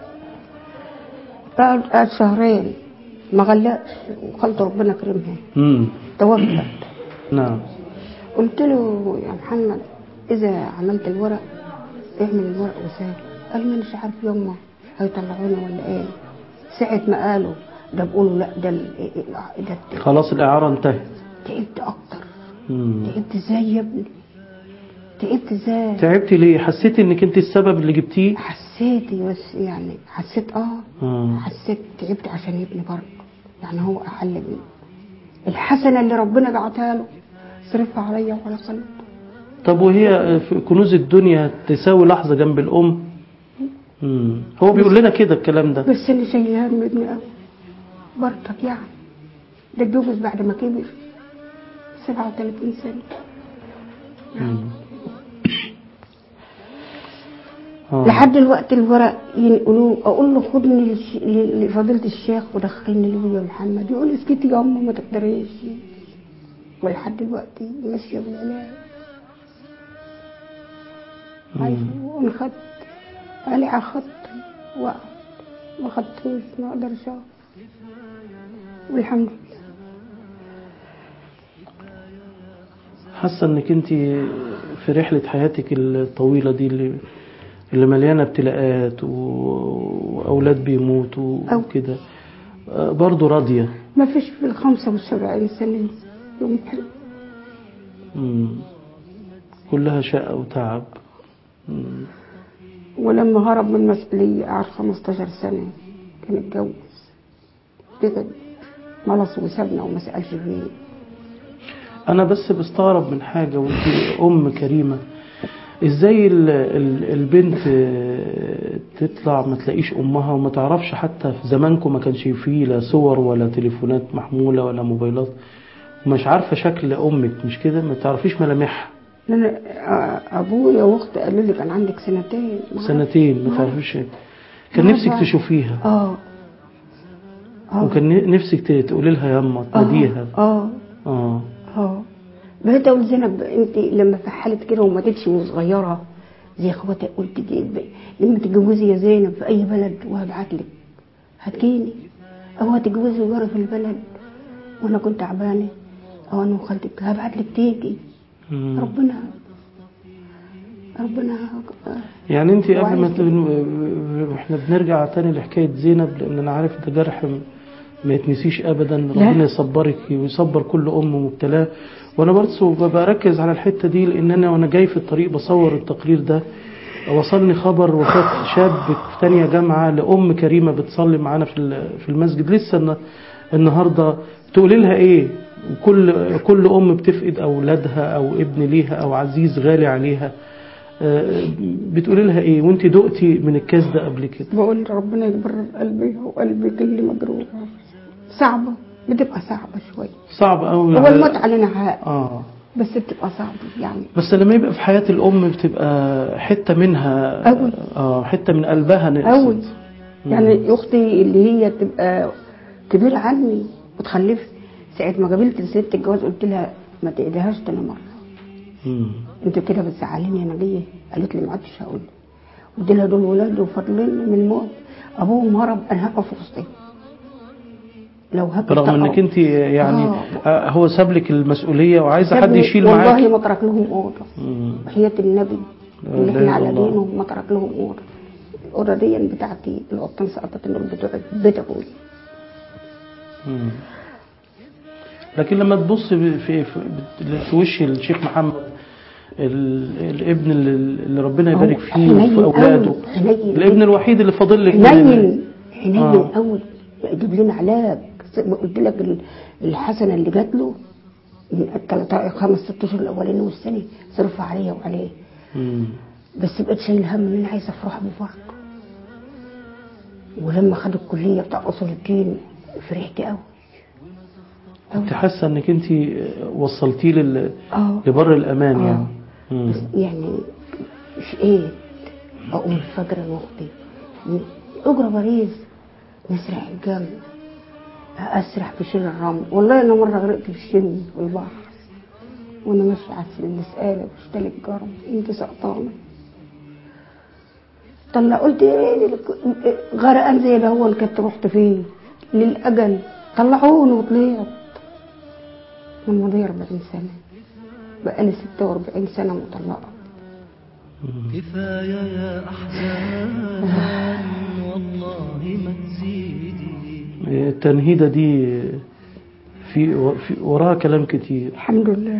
قعد قعد شهرين ما غلقش وخلت ربنا كرمها
مم.
توفت
نعم
قلت له يا محمد اذا عملت الورق اعمل الورق وسال قال لي مش عارف يوم هيطلعونا ولا ايه ساعة ما قالوا ده بيقولوا لا ده ال- ده الت-
خلاص الاعاره انتهت
تعبت اكتر
مم.
تعبت ازاي يا ابني تعبت ازاي
تعبتي ليه حسيتي انك انت السبب اللي جبتيه
حسيت بس يعني حسيت اه
مم.
حسيت تعبت عشان ابني برضه يعني هو احل مني الحسنه اللي ربنا بعتها له صرفها عليا وعلى قلبي
طب وهي في كنوز الدنيا تساوي لحظه جنب الام مم. هو بيقول لنا كده الكلام ده
بس انا شايلها من ابني قوي برضك يعني ده اتجوز بعد ما كبر 37 سنه
مم. آه.
لحد الوقت الورق ينقلوه اقول له خدني للش- ل- لفضيله الشيخ ودخلني له يا محمد يقول اسكتي يا امه ما تقدريش ولحد دلوقتي ماشيه بالعلاج عايزه ونخدت قال لي على خط وقعد ما خدتوش ما اقدرش أقف. والحمد لله
حاسه انك انت في رحله حياتك الطويله دي اللي اللي مليانه ابتلاءات و... واولاد بيموتوا
أو.
وكده آه، برضه راضيه
ما فيش في الخمسة والسبعين سنة يوم حلو
مم. كلها شقه وتعب مم.
ولما هرب من المسؤولية قعد 15 سنة كان اتجوز بعد ملص وسابنا وما سألش فيه
انا بس بستغرب من حاجه وانت ام كريمه ازاي ال- ال- البنت آه، تطلع ما تلاقيش امها وما تعرفش حتى في زمانكم ما كانش فيه لا صور ولا تليفونات محموله ولا موبايلات ومش عارفه شكل امك مش كده ما تعرفيش ملامحها
انا آه، ابويا واختي قالوا لي كان عندك سنتين ما
سنتين ما
آه.
تعرفيش كان
ما
نفسك
بعرف.
تشوفيها
اه اه
وكان نفسك ت- تقولي لها يما تناديها
اه
اه
اه بقيت اقول زينب انت لما فحلت كده وما تمشي وصغيره زي اخواتي قلت جيب لما تتجوزي يا زينب في اي بلد وهبعت لك هتجيني او هتتجوزي جاري في البلد وانا كنت تعبانه او انا وخالتك هبعت لك تيجي
مم.
ربنا ربنا
يعني انت قبل ما
وعايز
ت- احنا بنرجع تاني لحكايه زينب لان انا عارف ده جرح م- ما يتنسيش ابدا ربنا يصبرك ويصبر كل ام مبتلاه وانا برضه بركز على الحته دي لان انا وانا جاي في الطريق بصور التقرير ده وصلني خبر وفاة شاب في تانية جامعة لأم كريمة بتصلي معانا في ال- في المسجد لسه الن- النهاردة تقولي لها إيه وكل كل أم بتفقد أولادها أو ابن ليها أو عزيز غالي عليها آه، بتقولي لها إيه وأنت دقتي من الكاس ده قبل كده
بقول ربنا يبرر قلبي وقلبي كل مجروح صعبه بتبقى صعبه شويه
صعب قوي
هو الموت علينا عاق
آه
بس بتبقى صعبه يعني
بس لما يبقى في حياة الأم بتبقى حتة منها
أوي.
آه حتة من قلبها نقصت
قوي يعني اختي اللي هي تبقى كبيره عني وتخلف ساعه ما قابلت ست الجواز قلت لها ما تقدرهاش تاني مره
مم.
انت كده بتزعليني انا جايه قالت لي ما عدتش هقول قلت لها دول ولاد وفاضلين من الموت ابوهم هرب انا هقف في وسطهم لو هقف
رغم انك
تقف.
انت يعني
آه.
آه، هو ساب لك المسؤوليه وعايزه حد
سابني-
يشيل
والله
معاك
ما ترك لهم اوضه
مم.
وحياة النبي
لا
اللي
إله
احنا على
إلا الله.
دينه ما ترك لهم اوضه الاوضه دي بتاعتي القطن سقطت النور بتوع بيت ابوي
مم. لكن لما تبص في في, في, في وش الشيخ محمد ال- الابن اللي, اللي ربنا يبارك
هو
فيه
حنين
وفي اولاده
أوي، حنين.
الابن الوحيد اللي فاضل لك من-
حنين حنين
آه.
قوي يجيب لنا علاج زي ما قلت لك ال- الحسنه اللي جات له من الثلاث خمس ست اشهر الاولاني والثاني صرفها عليا وعليه
مم.
بس بقيت شايل هم ان انا عايزه افرح بفرحه ولما خد الكليه بتاع اصول الدين فرحت قوي
انت حاسه انك انت وصلتيه لل...
اه
لبر الامان
آه.
يعني مم.
بس يعني مش ايه اقوم الفجر لوحدي اجرى باريس نسرح الجنب اسرح في شيل الرمل والله انا مره غرقت في الشن في البحر وانا ماشيه على السقاله بشتري الجرم انت سقطانه طلع قلت ايه غرقان زي ده هو اللي كنت رحت فيه للاجل طلعوني وطلعت من ماضي 40 سنه بقالي 46 سنه مطلقه
كفاية يا أحزان والله ما تزيدي
التنهيدة دي في, في وراها كلام كتير
الحمد لله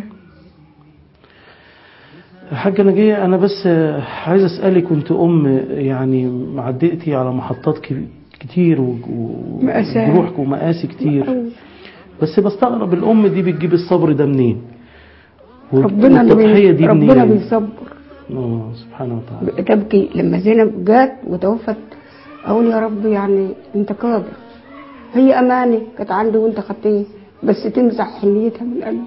حاجة نجية أنا بس عايز أسألك كنت أم يعني عديتي على محطات ك- كتير و- و-
مأساة.
وجروح ومآسي كتير
أوي.
بس بستغرب الأم دي بتجيب الصبر ده منين وال-
ربنا اللي
والتضحية
بي...
دي
ربنا
منين
بيصبر
آه، سبحانه وتعالى
تبكي لما زينب جات وتوفت اقول يا رب يعني انت قادر هي امانه كانت عندي وانت خدتيه بس تمسح حنيتها من قلبي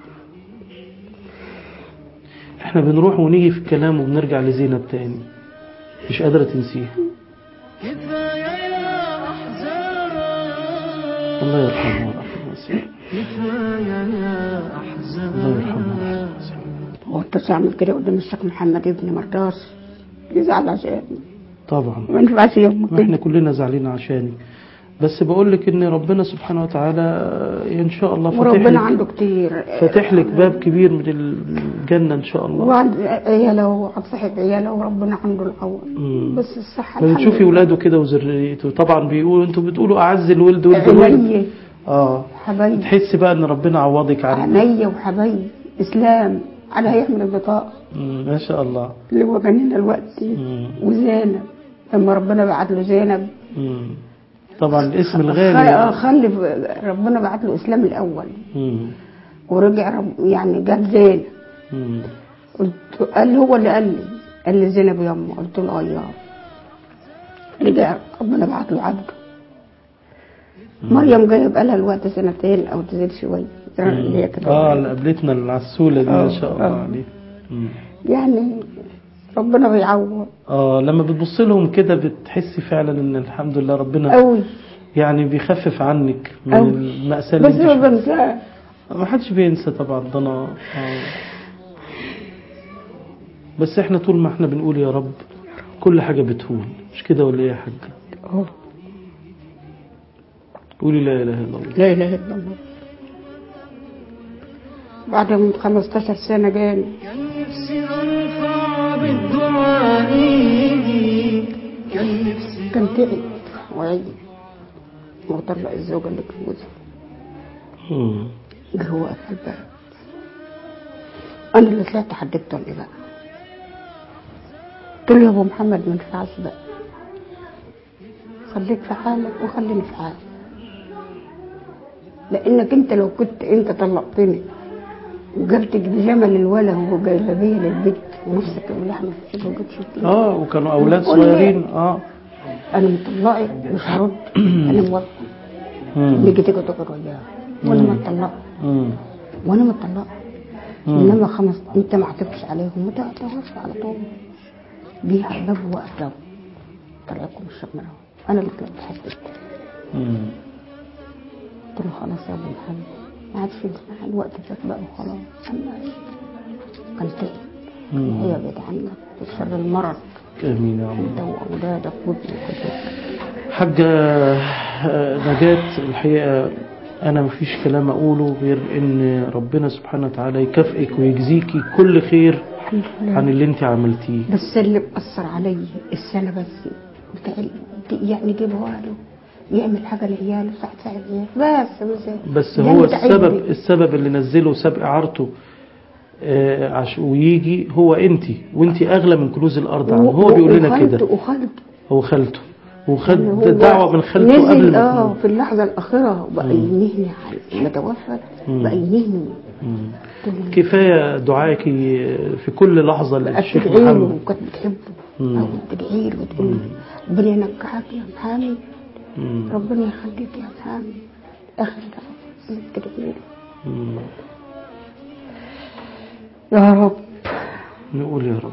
احنا بنروح ونيجي في الكلام وبنرجع لزينب تاني مش قادرة تنسيها
كفاية يا أحزان
الله يرحمها ويرحم ويسعدها.
كفاية يا
الله
أحزان
يرحمها ويرحم ويسعدها.
هو انت تعمل كده قدام الشيخ محمد ابن مرضاش يزعل عشان
طبعا
ما ينفعش يوم
واحنا
كده
كلنا زعلانين عشانك بس بقول لك ان ربنا سبحانه وتعالى ان شاء الله فاتح
وربنا
لك
عنده كتير
فاتح لك باب كبير من الجنة ان شاء الله
وعند عياله وعند صاحب عياله وربنا عنده العون
مم.
بس الصحة
لما
الحمد
تشوفي
لله.
ولاده كده وذريته طبعا بيقولوا انتوا بتقولوا اعز الولد ولد الولد
عينيا
اه
حبايبي
تحسي بقى ان ربنا عوضك عن
عينيا وحبايبي اسلام على هيحمل البطاقة
مم، ما شاء الله
اللي هو جنينا الوقت
مم.
وزينب لما ربنا بعت له زينب
مم. طبعا الاسم
خل-
الغالي
خلف ربنا بعت له اسلام الاول
مم.
ورجع رب يعني جاب زينب
مم.
قلت قال لي هو اللي قال لي قال لي زينب يا امه قلت له اه يا رجع ربنا بعت له عبده مريم جايه بقالها الوقت سنتين او تزيد شويه اللي هي كانت
اه اللي قابلتنا العسولة دي ما
آه،
شاء الله
آه.
عليه مم.
يعني ربنا بيعوض
اه لما بتبص لهم كده بتحسي فعلا ان الحمد لله ربنا
قوي
يعني بيخفف عنك من
أوي.
المأساة اللي
بس
انت
ما
شفتها.
بنساه
ما حدش بينسى طبعا ده انا آه. بس احنا طول ما احنا بنقول يا رب كل حاجة بتهون مش كده ولا ايه يا حاج
أهو.
قولي لا اله الا الله
لا اله الا الله بعد من 15 سنه جاني
كان نفسي أنفع بالدعاء كان نفسي
كان تعب وعيد وطلق الزوجه اللي اتجوزها
مم.
جه هو قفل الباب انا اللي طلعت حددته اللي بقى قلت له يا ابو محمد ما ينفعش بقى خليك في حالك وخليني في حالي لانك انت لو كنت انت طلقتني وجبت جمل الولا وجلابيه للبيت ونفسك اللحمه في الشبه وجبت شفتني
اه وكانوا اولاد
كل-
صغيرين اه
انا مطلقه مش هرد انا موافقه
مم.
نيجي تيجي تقعد وياها وانا مطلقه
مم.
وانا مطلقه
مم.
انما خمس انت ما عتبتش عليهم وانت هتوفى على طول جه على الباب وقف طلعكم الشمال انا اللي طلعت حددت
مم.
قلت له خلاص يا ابو محمد ما عادش ينفع الوقت فات بقى وخلاص أما كان تعب
مم.
هي بعيد عنك بشر المرض
امين يا رب
انت واولادك وابنك وبنتك
حاجة آه، نجاة الحقيقة أنا مفيش كلام أقوله غير إن ربنا سبحانه وتعالى يكافئك ويجزيكي كل خير
الحمد لله
عن اللي أنت عملتيه
بس اللي مأثر علي السنة بس بتاع ال- يعني يجيبها له يعمل حاجة لعياله ساعة ساعة عياله بس بس
بس
ده
هو
متعبني.
السبب السبب اللي نزله ساب إعارته آه، عش ويجي هو أنت وأنت أغلى من كنوز الأرض عنه هو
و-
بيقول لنا
وخالته-
كده
وخالته
هو خالته وخد
يعني هو
دعوة من خالته
نزل
قبل ما
اه
تموت
في اللحظة الأخيرة بقى
مم.
ينهني على ما توفى
مم.
بقى ينهني
مم.
قلت له
كفاية دعائك في كل لحظة
بقى
للشيخ
تدعي له
محمد
وكانت بتحبه
مم.
أو تدعي له وتقول له ربنا ينجحك يا محمد
مم.
ربنا يخليك يا محمد آخر دعوة نتكلم له.
مم.
يا رب
نقول يا رب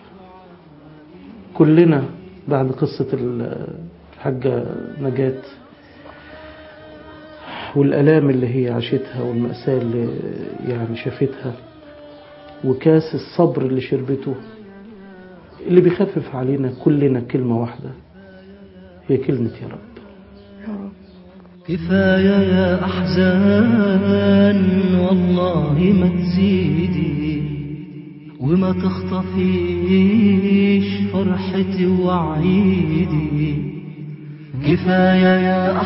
كلنا بعد قصة ال- الحاجة نجاة والآلام اللي هي عاشتها والمأساة اللي يعني شافتها وكاس الصبر اللي شربته اللي بيخفف علينا كلنا كلمة واحدة هي كلمة يا رب
كفاية يا أحزان والله ما تزيدي وما تخطفيش فرحتي وعيدي كفاية يا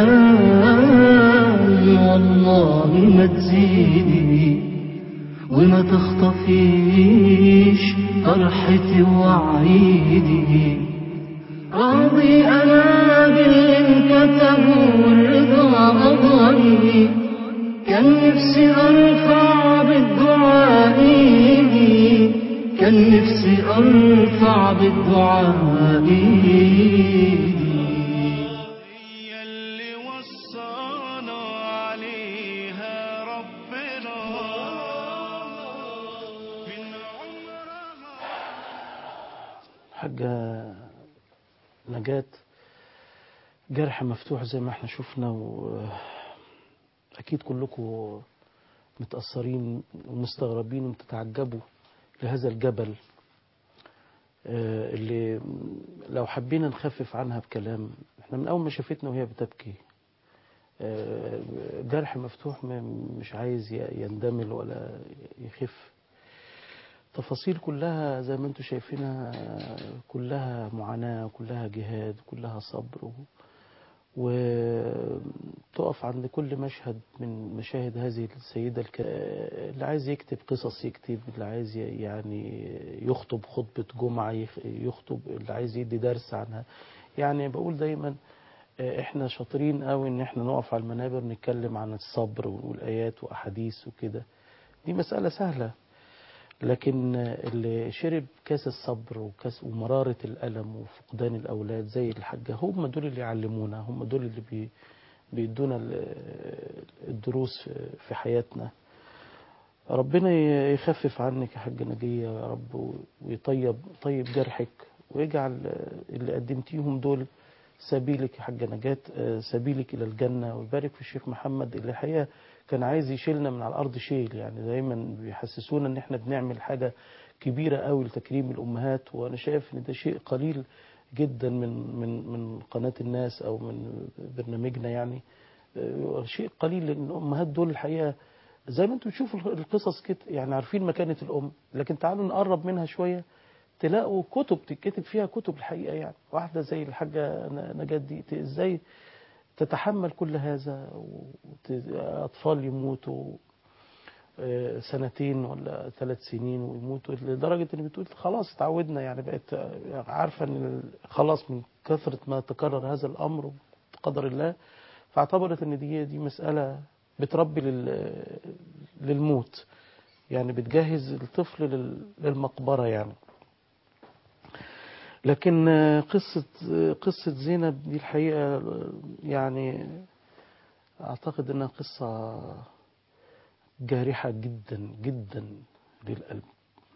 أحزان والله ما تزيدي وما تخطفيش فرحتي وعيدي راضي أنا باللي انكتب والرضا أضاني كان نفسي أرفع بالدعاء إيدي كان نفسي أرفع بالدعاء إيدي
هي اللي وصانا عليها ربنا من عمرها
حاجة نجاة جرح مفتوح زي ما احنا شفنا وأكيد كلكم متأثرين ومستغربين ومتتعجبوا لهذا الجبل آه، اللي لو حبينا نخفف عنها بكلام احنا من أول ما شافتنا وهي بتبكي آه، جرح مفتوح م- مش عايز ي- يندمل ولا يخف تفاصيل كلها زي ما انتم شايفينها كلها معاناة كلها جهاد كلها صبر وتقف عند كل مشهد من مشاهد هذه السيدة الك... اللي عايز يكتب قصص يكتب اللي عايز ي- يعني يخطب خطبة جمعة يخ- يخطب اللي عايز يدي درس عنها يعني بقول دايما آه، احنا شاطرين قوي ان احنا نقف على المنابر نتكلم عن الصبر والايات واحاديث وكده دي مسألة سهلة لكن اللي شرب كاس الصبر وكاس ومرارة الألم وفقدان الأولاد زي الحاجة هم دول اللي يعلمونا هم دول اللي بي بيدونا ال- الدروس في حياتنا ربنا يخفف عنك يا حاجة نجية يا رب ويطيب طيب جرحك ويجعل اللي قدمتيهم دول سبيلك يا حاجة نجاة آه، سبيلك إلى الجنة ويبارك في الشيخ محمد اللي الحقيقة كان عايز يشيلنا من على الأرض شيل يعني دايما بيحسسونا إن إحنا بنعمل حاجة كبيرة قوي لتكريم الأمهات وأنا شايف إن ده شيء قليل جدا من من من قناة الناس أو من برنامجنا يعني آه، شيء قليل لأن الأمهات دول الحقيقة زي ما انتم بتشوفوا القصص كده يعني عارفين مكانة الأم لكن تعالوا نقرب منها شوية تلاقوا كتب تتكتب فيها كتب الحقيقة يعني واحدة زي الحاجة نجاة دي ت- ازاي تتحمل كل هذا وأطفال يموتوا آه، سنتين ولا ثلاث سنين ويموتوا لدرجة ان بتقول خلاص اتعودنا يعني بقت آه، عارفة ان ال- خلاص من كثرة ما تكرر هذا الأمر بقدر الله فاعتبرت ان دي دي مسألة بتربي لل- للموت يعني بتجهز الطفل لل- للمقبرة يعني لكن آه، قصة آه، قصة زينب دي الحقيقة آه، يعني أعتقد أنها قصة جارحة جدا جدا للقلب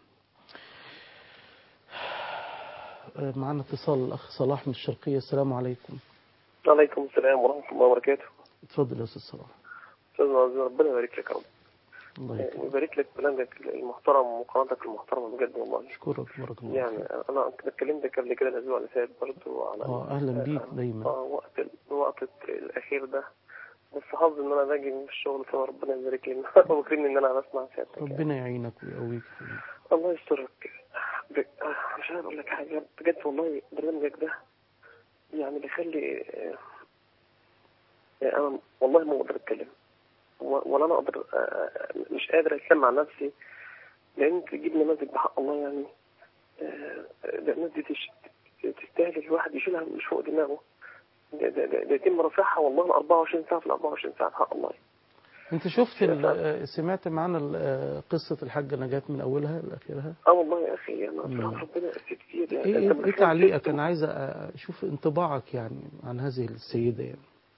آه، معنا اتصال الأخ صلاح من الشرقية السلام عليكم
وعليكم السلام ورحمة الله وبركاته
اتفضل يا أستاذ صلاح
أستاذ عزيز ربنا يبارك لك يا رب
الله يكرمك
ويبارك لك برنامجك المحترم وقناتك المحترمة بجد والله
أشكرك بارك الله
يعني
فيك
أنا كنت اتكلمتك قبل كده الأسبوع اللي فات برضه على
آه أهلا بيك دايما
اه وقت ال- الوقت الأخير ده بس حظ إن أنا باجي من الشغل فربنا يبارك لي ويكرمني إن أنا بسمع سيادتك يعني.
ربنا يعينك ويقويك يا حبيبي.
الله يسترك ب... آه، مش عارف أقول لك حاجة بجد والله برنامجك ده يعني بيخلي آه، يعني أنا والله ما أقدر أتكلم و- ولا أنا أقدر آه، مش قادر أتكلم عن نفسي لأن أنت تجيب نماذج بحق الله يعني آه، ده الناس دي تش- تستاهل الواحد يشيلها مش فوق دماغه ده, ده, ده, ده يتم رافعها والله ال 24 ساعة في ال 24 ساعة بحق الله
انت شفت ال- آه، سمعت معنا ال- آه، قصة الحاجة نجاة من أولها لآخرها
اه والله يا أخي أنا
مم.
صراحة ربنا يأسف كتير يعني
ايه
أنت
ايه
بتحاول
تعليقك
تكتب-
انا عايز اشوف انطباعك يعني عن هذه السيدة يعني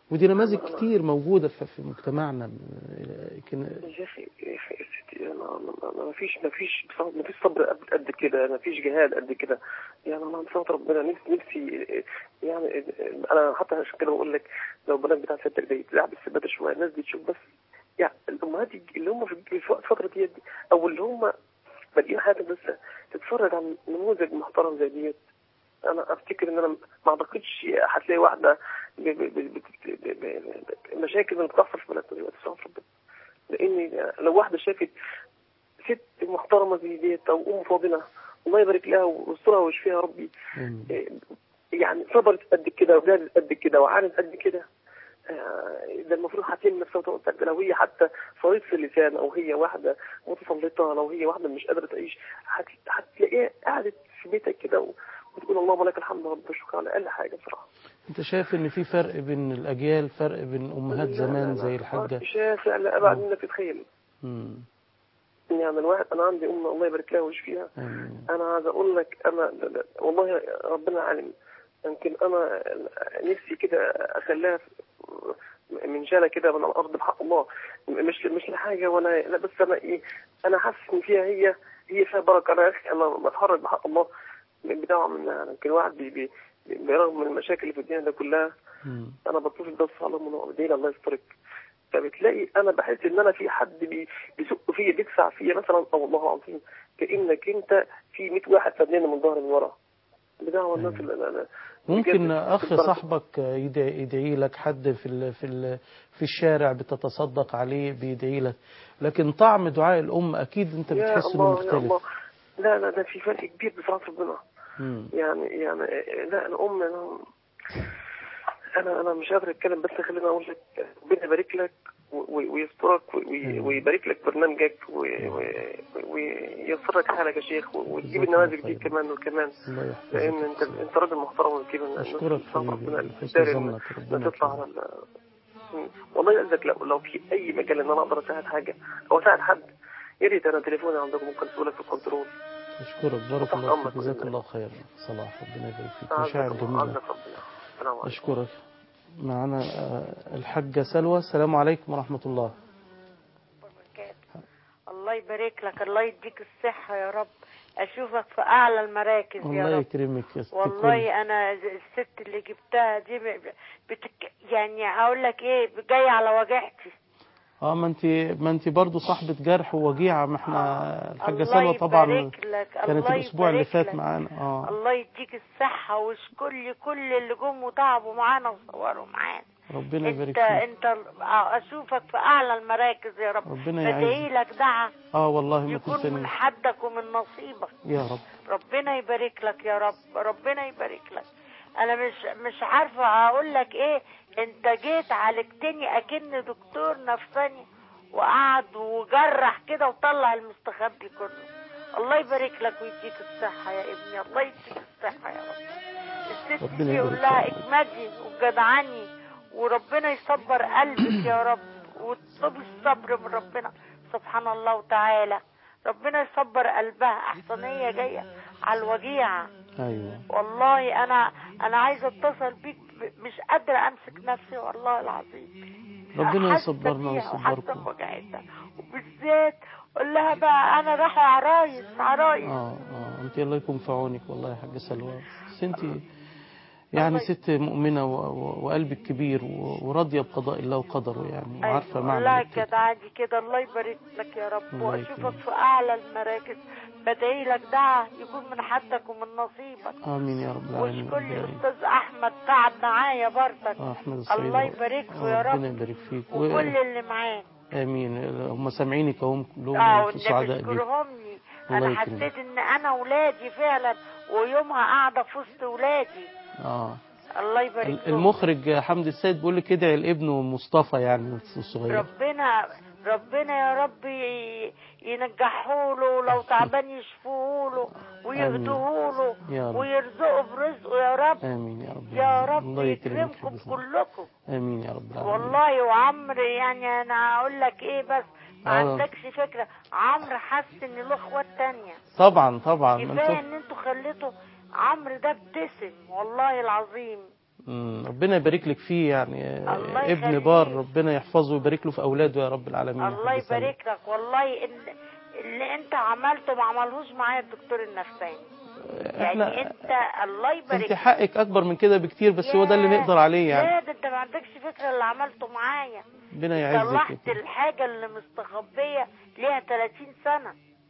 ودي نماذج كتير موجودة في في مجتمعنا آه، كن-
يا اخي يا اخي يا ستي انا انا ما فيش ما فيش ما فيش صبر قد قد كده ما فيش جهاد قد كده يعني انا بصوت ربنا نفسي نفسي يعني انا حتى عشان كده بقول لك لو البنات بتاع ستك دي تلعب السباته شويه الناس دي تشوف بس يعني الامهات اللي هم في في الفتره دي او اللي هم بادئين حياتهم لسه تتفرج على نموذج محترم زي ديت انا افتكر ان انا ما اعتقدش هتلاقي واحده ب- ب- ب- ب- ب- ب- مشاكل اللي بتحصل في بلدنا دلوقتي بصراحه ربنا لان لو واحده شافت ست محترمه زي ديت او ام فاضله الله يبارك لها ويسترها ويشفيها ربي
آمين.
إيه، يعني صبرت قد كده وجازت قد كده وعانت قد كده آه، ده المفروض هتلم نفسها وتقعد تقدر لو هي حتى صريف في اللسان او هي واحده متسلطه لو هي واحده مش قادره تعيش هت- هتلاقيها قعدت في بيتك كده و- وتقول اللهم لك الحمد رب الشكر على اقل حاجه بصراحه
انت شايف ان في فرق بين الاجيال فرق بين امهات
لا،
زمان
لا،
زي
لا.
الحاجة
شاسع لابعد منك تتخيل
مم.
يعني الواحد انا عندي ام الله يبارك لها ويشفيها
آمين.
انا عايز اقول لك انا لا- لا، والله ربنا عالم يمكن انا نفسي كده اخليها من شالة كده من الارض بحق الله مش مش لحاجه ولا لا بس انا ايه انا حاسس ان فيها هي هي فيها بركه انا يا اخي انا بتحرك بحق الله من بدعوه منها يعني يمكن الواحد بي بي برغم من المشاكل اللي في الدنيا ده كلها
مم.
انا بتصل بس على من دين الله يسترك فبتلاقي انا بحس ان انا في حد بي- بيزق فيا بيدفع فيا مثلا او والله العظيم كانك انت في 100 واحد فداني من ظهر من ورا بدعوة الناس اللي اللي-
ممكن
بجد
اخ
البركة.
صاحبك يدعي, يدعي لك حد في ال في ال في الشارع بتتصدق عليه بيدعي لك لكن طعم دعاء الام اكيد انت
يا
بتحس انه
الله يا الله
مختلف
لا لا ده في فرق كبير بصراحه ربنا
مم.
يعني يعني لا الام انا انا انا مش قادر اتكلم بس خليني اقول لك ربنا يبارك لك و- و- ويسترك و- و- ويبارك لك برنامجك و- و- وييسر لك حالك يا شيخ و- وتجيب
جزاك الله
النماذج دي
خير.
كمان وكمان
الله يحفظك
لان انت انت راجل محترم وكده الناس
اشكرك
بصراحة ربنا
حبيبي حسن
يداري
ظنك
إن-
ربنا
إن تطلع على
يكرمك.
ال- مم. والله قصدك لو لو في اي مجال ان انا اقدر اساعد حاجه او اساعد حد يا ريت انا تليفوني عندكم ممكن اسوي لك في الكنترول
اشكرك بارك
تحت
الله فيك
أمرك
جزاك
بإذن
الله خير صلاح ربنا يبارك فيك
أعزك
مشاعر
الله،
جميله
أعزك ربنا السلام عليكم
اشكرك معنا آه، الحاجه سلوى السلام عليكم ورحمه الله
الله يبارك لك الله يديك الصحة يا رب أشوفك في أعلى المراكز يا
الله
رب
يكرمك يا ست الكل.
والله أنا الست اللي جبتها دي ب- بتك... يعني هقول لك إيه جاية على وجعتي
اه ما انت ما انت برضه صاحبة جرح ووجيعة ما احنا الحاجة
الله
سلوى طبعا
يبارك لك،
كانت
الله
الاسبوع اللي
يبارك
فات
لك.
معانا اه
الله يديك الصحة واشكر لي كل اللي جم وتعبوا معانا وصوروا معانا
ربنا يبارك
انت
فيك
انت اشوفك في اعلى المراكز يا رب
ربنا
بدعي
يعزك
لك دعاء
اه والله ما
يكون من
تنسانيش
حدك ومن نصيبك
يا رب
ربنا يبارك لك يا رب ربنا يبارك لك انا مش مش عارفه اقول لك ايه انت جيت عالجتني اكن دكتور نفساني وقعد وجرح كده وطلع المستخبي كله الله يبارك لك ويديك الصحه يا ابني الله يديك الصحه يا رب الست
ربنا
دي يقول
يبارك
لها
فيك.
اجمدي وجدعني وربنا يصبر قلبك يا رب واطلبي الصبر من ربنا سبحان الله وتعالى ربنا يصبر قلبها احسن هي جايه على الوجيعه
ايوه
والله انا انا عايزه اتصل بيك ب- مش قادره امسك نفسي والله العظيم
ربنا
حاسة
يصبرنا
بيها وحاسة
ويصبركم
بوجعتها وبالذات قول لها بقى انا رايحه عرايس عرايس
اه اه انت الله يكون في عونك والله يا حاجة سلوى بس انت يعني
الله
ست مؤمنة و- و- وقلبك كبير و- وراضية بقضاء الله وقدره يعني وعارفة
أيوة.
معنى
لا
الابتلاء.
كده عادي كده الله يبارك لك يا رب
الله
واشوفك
يكرمك.
في اعلى المراكز بدعي لك دعاء يكون من حدك ومن نصيبك
امين يا رب العالمين
واشكر لي
ربنا
استاذ احمد تعب معايا برضك
آه، احمد السيد
الله يبارك له يا
ربنا
رب
يبارك فيك
وكل
و...
اللي معاه
امين هم سامعينك اهم كلهم
اه
انتوا
والنبي
سعداء بيك
اشكرهم لي
الله
انا
يكرمك.
حسيت ان انا ولادي فعلا ويومها قاعده في وسط ولادي
اه
الله يبارك له
المخرج حمدي السيد بيقول لك ادعي لابنه مصطفى يعني الصغير
ربنا ربنا يا رب ي- ينجحوا له لو تعبان يشفوه له ويهدوه له
يا رب.
ويرزقه برزقه يا رب
امين يا رب
يا
العالمين.
رب
الله يكرمك يا
يكرمكم
حبيبي.
كلكم
امين يا رب العالمين
والله وعمرو يعني انا هقول لك ايه بس ما
آه.
عندكش فكره عمرو حس ان له اخوات تانية
طبعا طبعا ما
كفايه
انتوا
ان انتوا خليتوا عمرو ده ابتسم والله العظيم
مم. ربنا يبارك لك فيه يعني
الله
ابن
يخليك.
بار ربنا يحفظه ويبارك له في اولاده يا رب العالمين يا
الله
حاج سلمى.
يبارك لك والله إن اللي انت عملته ما عملهوش معايا الدكتور النفساني يعني
احنا
انت الله يبارك
انت
لك.
حقك اكبر من كده بكتير بس هو ده اللي
ياه.
نقدر عليه يعني
لا ده انت ما عندكش فكره اللي عملته معايا
ربنا يعزك
طلعت الحاجه اللي مستخبيه ليها 30 سنه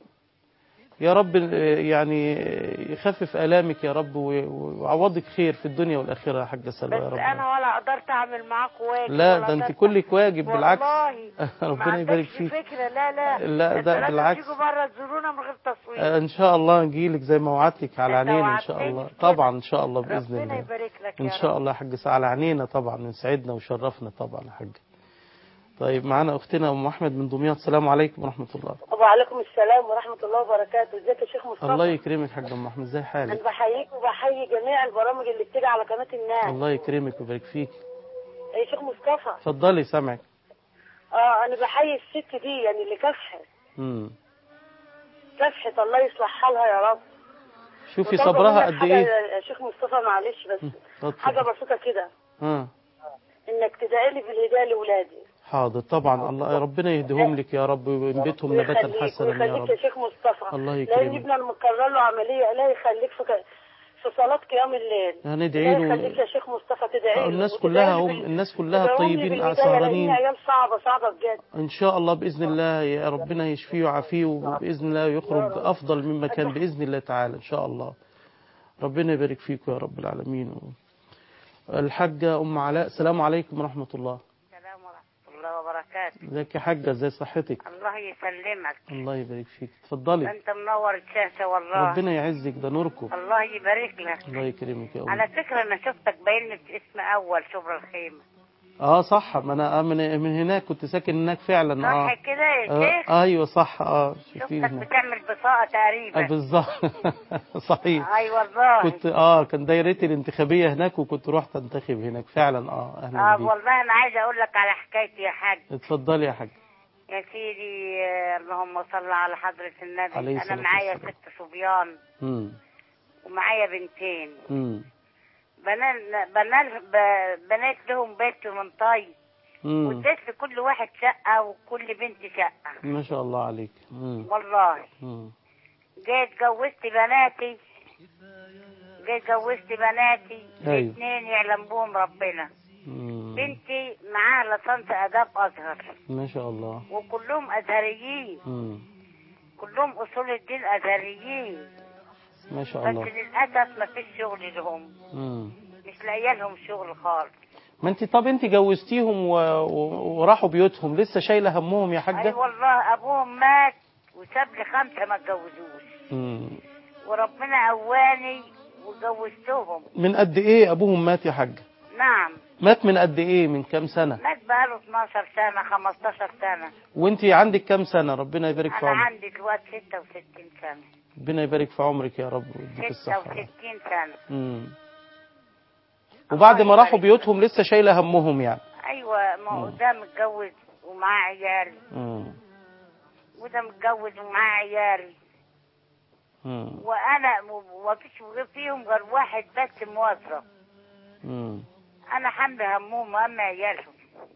يا رب يعني يخفف آلامك يا رب و- ويعوضك خير في الدنيا والآخرة يا حاجة سلوى يا
بس
رب
انا ولا قدرت اعمل معاك واجب
لا
ولا
ده انت
قدرت-
كلك واجب بالعكس
والله ما
ربنا يبارك
عندكش
فيك
فكره لا لا
لا،
انت
ده
لازم
بالعكس.
تيجوا بره تزورونا من غير تصوير
آه، ان شاء الله نجيلك زي ما وعدتك على
انت
عينينا ان شاء
وعدتني
الله
بكده.
طبعا ان شاء الله باذن
ربنا
الله
يبارك لك
ان
يا
شاء
رب.
الله يا حاج سعد على عينينا طبعا يسعدنا ويشرفنا طبعا يا حاج طيب معانا اختنا ام احمد من دمياط السلام عليكم ورحمه الله
وعليكم السلام ورحمة الله وبركاته ازيك يا شيخ مصطفى
الله يكرمك حاج ام احمد ازي
انا
حالك
بحييك وبحيي جميع البرامج اللي بتيجي على قناة الناس
الله يكرمك ويبارك فيك
يا شيخ مصطفى
اتفضلي سامعك
اه انا بحيي الست دي يعني اللي كافحة
امم
كافحة الله يصلح حالها يا رب
شوفي
وطالبة
صبرها
منك
قد
حاجة
ايه
يا شيخ مصطفى معلش بس
اتفضل.
حاجة بسيطة كده
ها
انك تدعي لي بالهداية لاولادي
حاضر طبعا الله ربنا يهديهم لك يا رب وينبتهم نباتا
ويخليك
حسنا يا
ويخليك يا
رب
شيخ مصطفى
الله
لان
يكرمك.
ابننا مكرر له عملية لا يخليك في في صلاة قيام الليل
هندعي
لا
له
يخليك يا شيخ مصطفى تدعي له
الناس
وتدعي
كلها
لي
هم
بال-
الناس كلها
تدعوني
طيبين
بالهداية،
سهرانين
لأن ايام صعبة صعبة بجد
ان شاء الله باذن الله يا ربنا يشفيه ويعافيه وباذن الله يخرج افضل مما كان باذن الله تعالى ان شاء الله ربنا يبارك فيكم يا رب العالمين الحاجة أم علاء السلام عليكم ورحمة الله
السلام ورحمه الله وبركاته
ازيك يا حاجة ازي صحتك
الله يسلمك
الله يبارك فيك اتفضلي
انت منور الشاشه والله
ربنا يعزك ده نوركم
الله يبارك لك
الله يكرمك يا أم
على فكره انا شفتك باين لي باسم اول شبر الخيمه
اه صح ما انا آه من, من هناك كنت ساكن هناك فعلا
صح
اه
كده يا
آه
شيخ
ايوه صح اه
شفتك
شوفيني
بتعمل بطاقه
آه
تقريبا
بالظبط صحيح
اي والله
كنت اه كان دايرتي الانتخابيه هناك وكنت رحت انتخب هناك فعلا اه اهلا
اه
بيك
والله انا عايزه اقول لك على حكايتي يا حاج
اتفضلي يا حاج
يا سيدي آه، اللهم صل على حضره النبي
عليه
انا
الصلاة
معايا
والسلام.
ست صبيان
امم
ومعايا بنتين
امم
بنات بنات ب- بنات لهم بيت من طي
امم
واديت لكل واحد شقه وكل بنت شقه
ما شاء الله عليك امم
والله
امم
جيت جوزت بناتي جيت جوزت بناتي
أيوة.
الاثنين يعلم بهم ربنا
امم
بنتي معاها لصنف اداب ازهر
ما شاء الله
وكلهم ازهريين
امم
كلهم اصول الدين ازهريين
ما شاء
بس
الله
للاسف ما فيش شغل لهم
امم
مش لاقيه لهم شغل خالص
ما انت طب انت جوزتيهم و... و... وراحوا بيوتهم لسه شايله همهم يا
اي
حاجه
والله ابوهم مات وساب لي خمسه ما اتجوزوش
امم
وربنا قواني وجوزتهم
من قد ايه ابوهم مات يا حاجه
نعم
مات من قد ايه من كام سنه
مات بقاله 12 سنه 15 سنه
وانت عندك كام سنه ربنا يبارك في
انا
عمرك
عندي دلوقتي 66 سنه
ربنا يبارك في عمرك يا رب ويديك الصحه
66 سنه
امم وبعد ما راحوا بيوتهم لسه شايله همهم يعني
ايوه ما هو ده متجوز ومعاه عيال
امم
وده متجوز ومعاه عيال
امم
وانا م- مفيش غير فيهم غير واحد بس موظف
امم
انا حامله همهم وهم عيالهم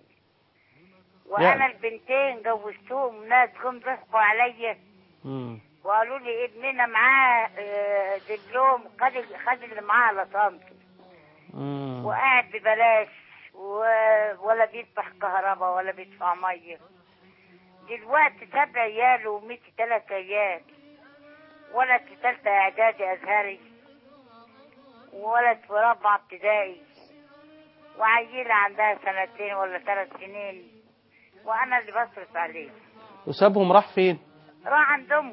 وانا
يعني-
البنتين جوزتهم ناس جم ضحكوا عليا
امم
وقالوا لي ابننا معاه آه، دبلوم خد خد اللي معاه لطنطي
امم
وقاعد ببلاش و- ولا بيدفع كهرباء ولا بيدفع ميه دلوقتي سبع عيال وميت تلات عيال ولد في تالتة اعدادي ازهري وولد في رابعة ابتدائي وعيلة عندها سنتين ولا ثلاث سنين وانا اللي بصرف عليه
وسابهم راح فين
راح عند امه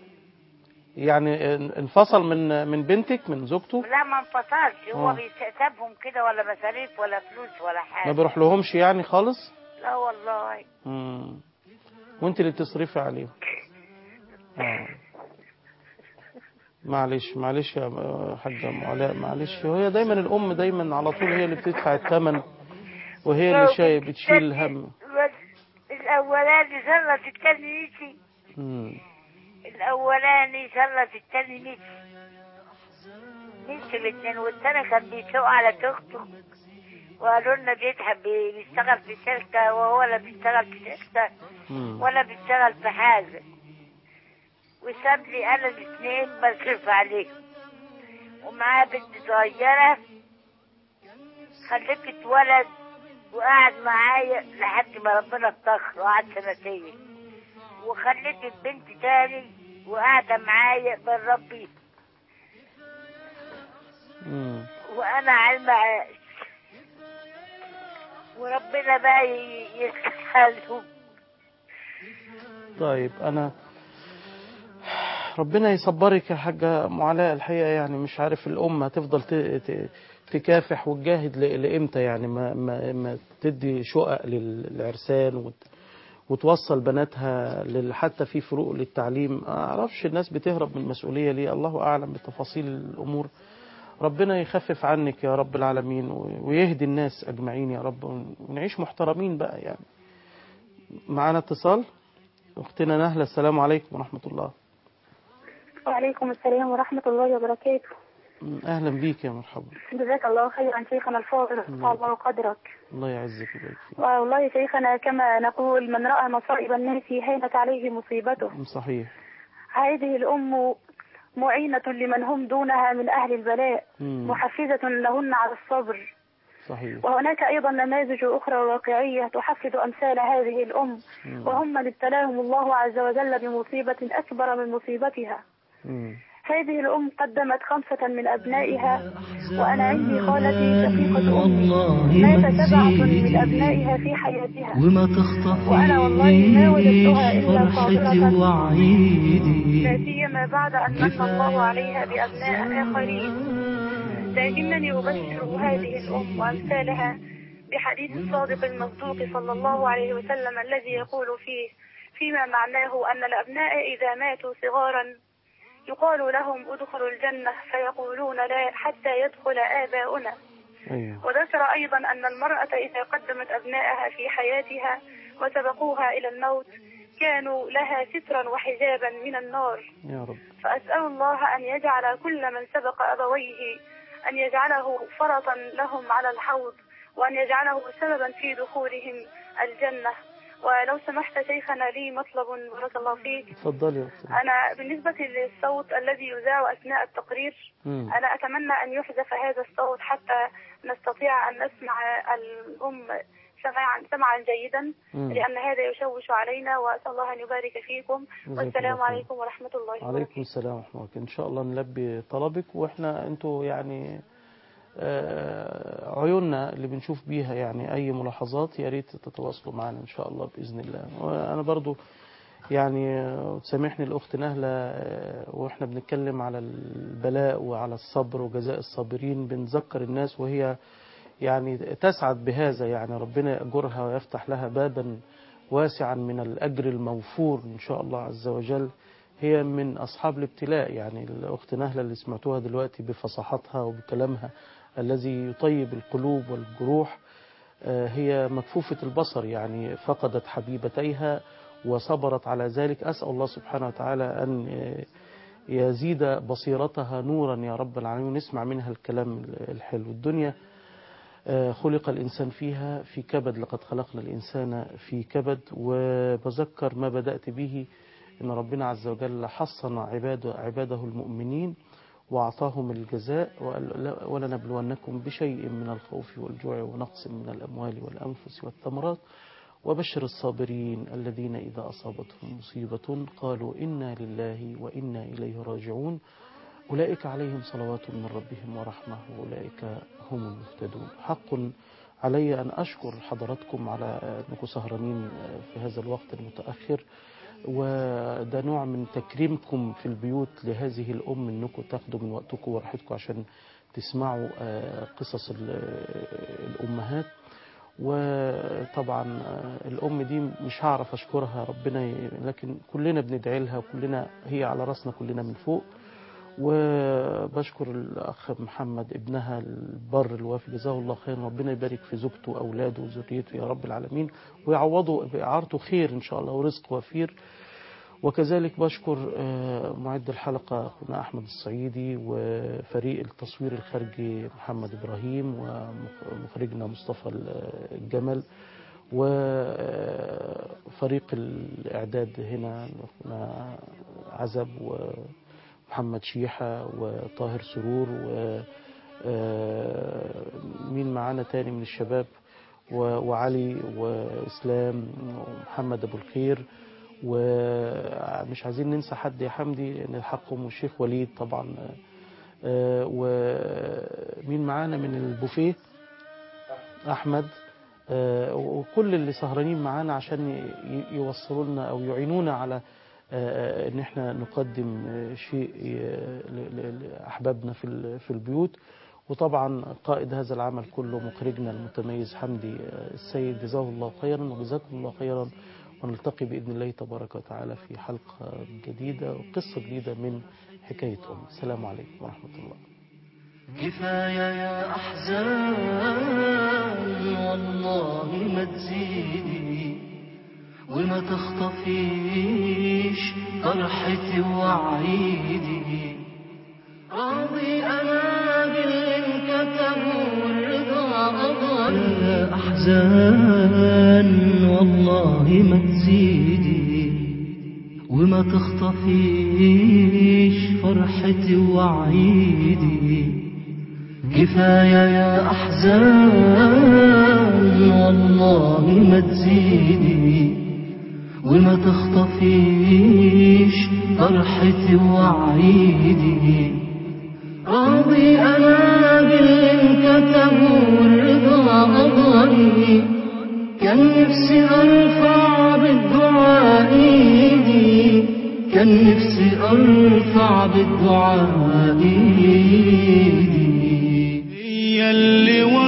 يعني ان- انفصل من من بنتك من زوجته
لا ما انفصلش هو
آه.
بيسابهم كده ولا مصاريف ولا فلوس ولا
ما
حاجة
بيروح لهمش يعني خالص
لا والله
امم وانت اللي بتصرفي عليهم اه معلش معلش يا حاجة أم علاء معلش هي دايما الأم دايما على طول هي اللي بتدفع الثمن وهي اللي شاي بتشيل الهم
بس الاولاني زلط التاني مشي
مم.
الاولاني زلط التاني مشي مشي الاثنين والتاني كان بيسوق على تخته وقالوا لنا بيتحب بيشتغل في شركة وهو لا بيشتغل في شركة
مم.
ولا بيشتغل في حاجة وساب لي أنا الاثنين بصرف عليهم ومعاه بنت صغيرة خلفت ولد وقعد معايا لحد ما ربنا اتأخر وقعد سنتين وخلفت بنت تاني وقاعدة معايا بالربي
مم.
وأنا على المعاش وربنا بقى ي- يصلح حالهم
طيب انا ربنا يصبرك يا حاجة معلاء الحقيقة يعني مش عارف الأم هتفضل ت- ت- تكافح وتجاهد ل- لإمتى يعني ما, ما, ما تدي شقق للعرسان وت وتوصل بناتها لل- حتى في فروق للتعليم ما أعرفش الناس بتهرب من المسؤولية ليه الله أعلم بتفاصيل الأمور ربنا يخفف عنك يا رب العالمين و- ويهدي الناس أجمعين يا رب ونعيش محترمين بقى يعني معانا اتصال أختنا نهلة السلام عليكم ورحمة الله
وعليكم السلام ورحمة الله وبركاته
أهلا بيك يا مرحبا
جزاك الله خيرا شيخنا الفاضل رفع الله قدرك
الله يعزك ويبارك فيك
والله يا شيخنا كما نقول من رأى مصائب الناس هانت عليه مصيبته
صحيح
هذه الأم معينة لمن هم دونها من أهل البلاء
مم.
محفزة لهن على الصبر
صحيح
وهناك أيضا نماذج أخرى واقعية تحفز أمثال هذه الأم
مم.
وهم من ابتلاهم الله عز وجل بمصيبة أكبر من مصيبتها
مم.
هذه الأم قدمت خمسة من أبنائها وأنا عندي خالتي شقيقة أمي
والله
مات
ما
سبعة من
تزيد
أبنائها في حياتها
وما تخطفيش
وأنا والله ما وجدتها إلا
فرحتي
صابرة لا
وعيدي
سيما بعد أن من الله عليها بأبناء آخرين لكنني أبشر هذه الأم وأمثالها بحديث الصادق المصدوق صلى الله عليه وسلم الذي يقول فيه فيما معناه أن الأبناء إذا ماتوا صغارا يقال لهم ادخلوا الجنة فيقولون لا حتى يدخل آباؤنا
أيوه
وذكر أيضا أن المرأة إذا قدمت أبنائها في حياتها وسبقوها إلى الموت كانوا لها سترا وحجابا من النار
يا رب
فأسأل الله أن يجعل كل من سبق أبويه أن يجعله فرطا لهم على الحوض وأن يجعله سببا في دخولهم الجنة ولو سمحت شيخنا لي مطلب بارك الله فيك
اتفضلي يا أختي
أنا بالنسبة للصوت الذي يذاع أثناء التقرير
مم.
أنا أتمنى أن يحذف هذا الصوت حتى نستطيع أن نسمع الأم سماعا سمعا جيدا
مم.
لأن هذا يشوش علينا وأسأل الله أن يبارك فيكم
جزاك
والسلام
الله خير.
عليكم ورحمة الله وبركاته
عليكم السلام ورحمة الله إن شاء الله نلبي طلبك وإحنا أنتوا يعني آه، عيوننا اللي بنشوف بيها يعني أي ملاحظات يا ريت تتواصلوا معنا إن شاء الله بإذن الله وأنا برضو يعني آه، تسامحني الأخت نهلة آه، وإحنا بنتكلم على البلاء وعلى الصبر وجزاء الصابرين بنذكر الناس وهي يعني تسعد بهذا يعني ربنا يأجرها ويفتح لها بابا واسعا من الأجر الموفور إن شاء الله عز وجل هي من أصحاب الابتلاء يعني الأخت نهلة اللي سمعتوها دلوقتي بفصاحتها وبكلامها الذي يطيب القلوب والجروح آه، هي مكفوفة البصر يعني فقدت حبيبتيها وصبرت على ذلك أسأل الله سبحانه وتعالى أن آه، يزيد بصيرتها نورا يا رب العالمين ونسمع منها الكلام الحلو الدنيا آه، خلق الإنسان فيها في كبد لقد خلقنا الإنسان في كبد وبذكر ما بدأت به إن ربنا عز وجل حصن عباده, عباده المؤمنين وأعطاهم الجزاء وقال ولنبلونكم بشيء من الخوف والجوع ونقص من الأموال والأنفس والثمرات وبشر الصابرين الذين إذا أصابتهم مصيبة قالوا إنا لله وإنا إليه راجعون أولئك عليهم صلوات من ربهم ورحمة وأولئك هم المهتدون حق علي أن أشكر حضراتكم على أنكم سهرانين في هذا الوقت المتأخر وده نوع من تكريمكم في البيوت لهذه الأم أنكم تاخدوا من وقتكم وراحتكم عشان تسمعوا آه، قصص ال- الأمهات وطبعا آه، الأم دي مش هعرف أشكرها ربنا ي- لكن كلنا بندعي لها وكلنا هي على راسنا كلنا من فوق وبشكر الأخ محمد ابنها البر الوافي جزاه الله خيرا ربنا يبارك في زوجته وأولاده وذريته يا رب العالمين ويعوضه بإعارته خير إن شاء الله ورزق وفير وكذلك بشكر آه، معد الحلقة أخونا أحمد الصعيدي وفريق التصوير الخارجي محمد إبراهيم ومخرجنا مصطفى الجمل وفريق الإعداد هنا أخونا عزب ومحمد شيحة وطاهر سرور و آه، مين معانا تاني من الشباب و- وعلي وإسلام ومحمد أبو الخير ومش عايزين ننسى حد يا حمدي لأن الحقهم والشيخ وليد طبعا آه، ومين معانا من البوفيه أحمد آه، وكل اللي سهرانين معانا عشان ي- يوصلوا لنا أو يعينونا على آه، ان احنا نقدم آه، شيء آه، ل- ل- لاحبابنا في ال- في البيوت وطبعا قائد هذا العمل كله مخرجنا المتميز حمدي آه، السيد جزاه الله خيرا وجزاكم الله خيرا ونلتقي باذن الله تبارك وتعالى في حلقه جديده وقصه جديده من حكايه ام السلام عليكم ورحمه الله
كفاية يا أحزان والله ما تزيدي وما تخطفيش فرحتي وعيدي راضي أنا باللي انكتب والرضا أضل يا أحزان والله ما تزيدي وما تخطفيش فرحتي وعيدي كفاية يا أحزان والله ما تزيدي وما تخطفيش فرحتي وعيدي راضي أنا باللي انكتب والرضا أضلي كان نفسي أرفع بالدعاء إيدي كان نفسي أرفع بالدعاء إيدي
هي اللي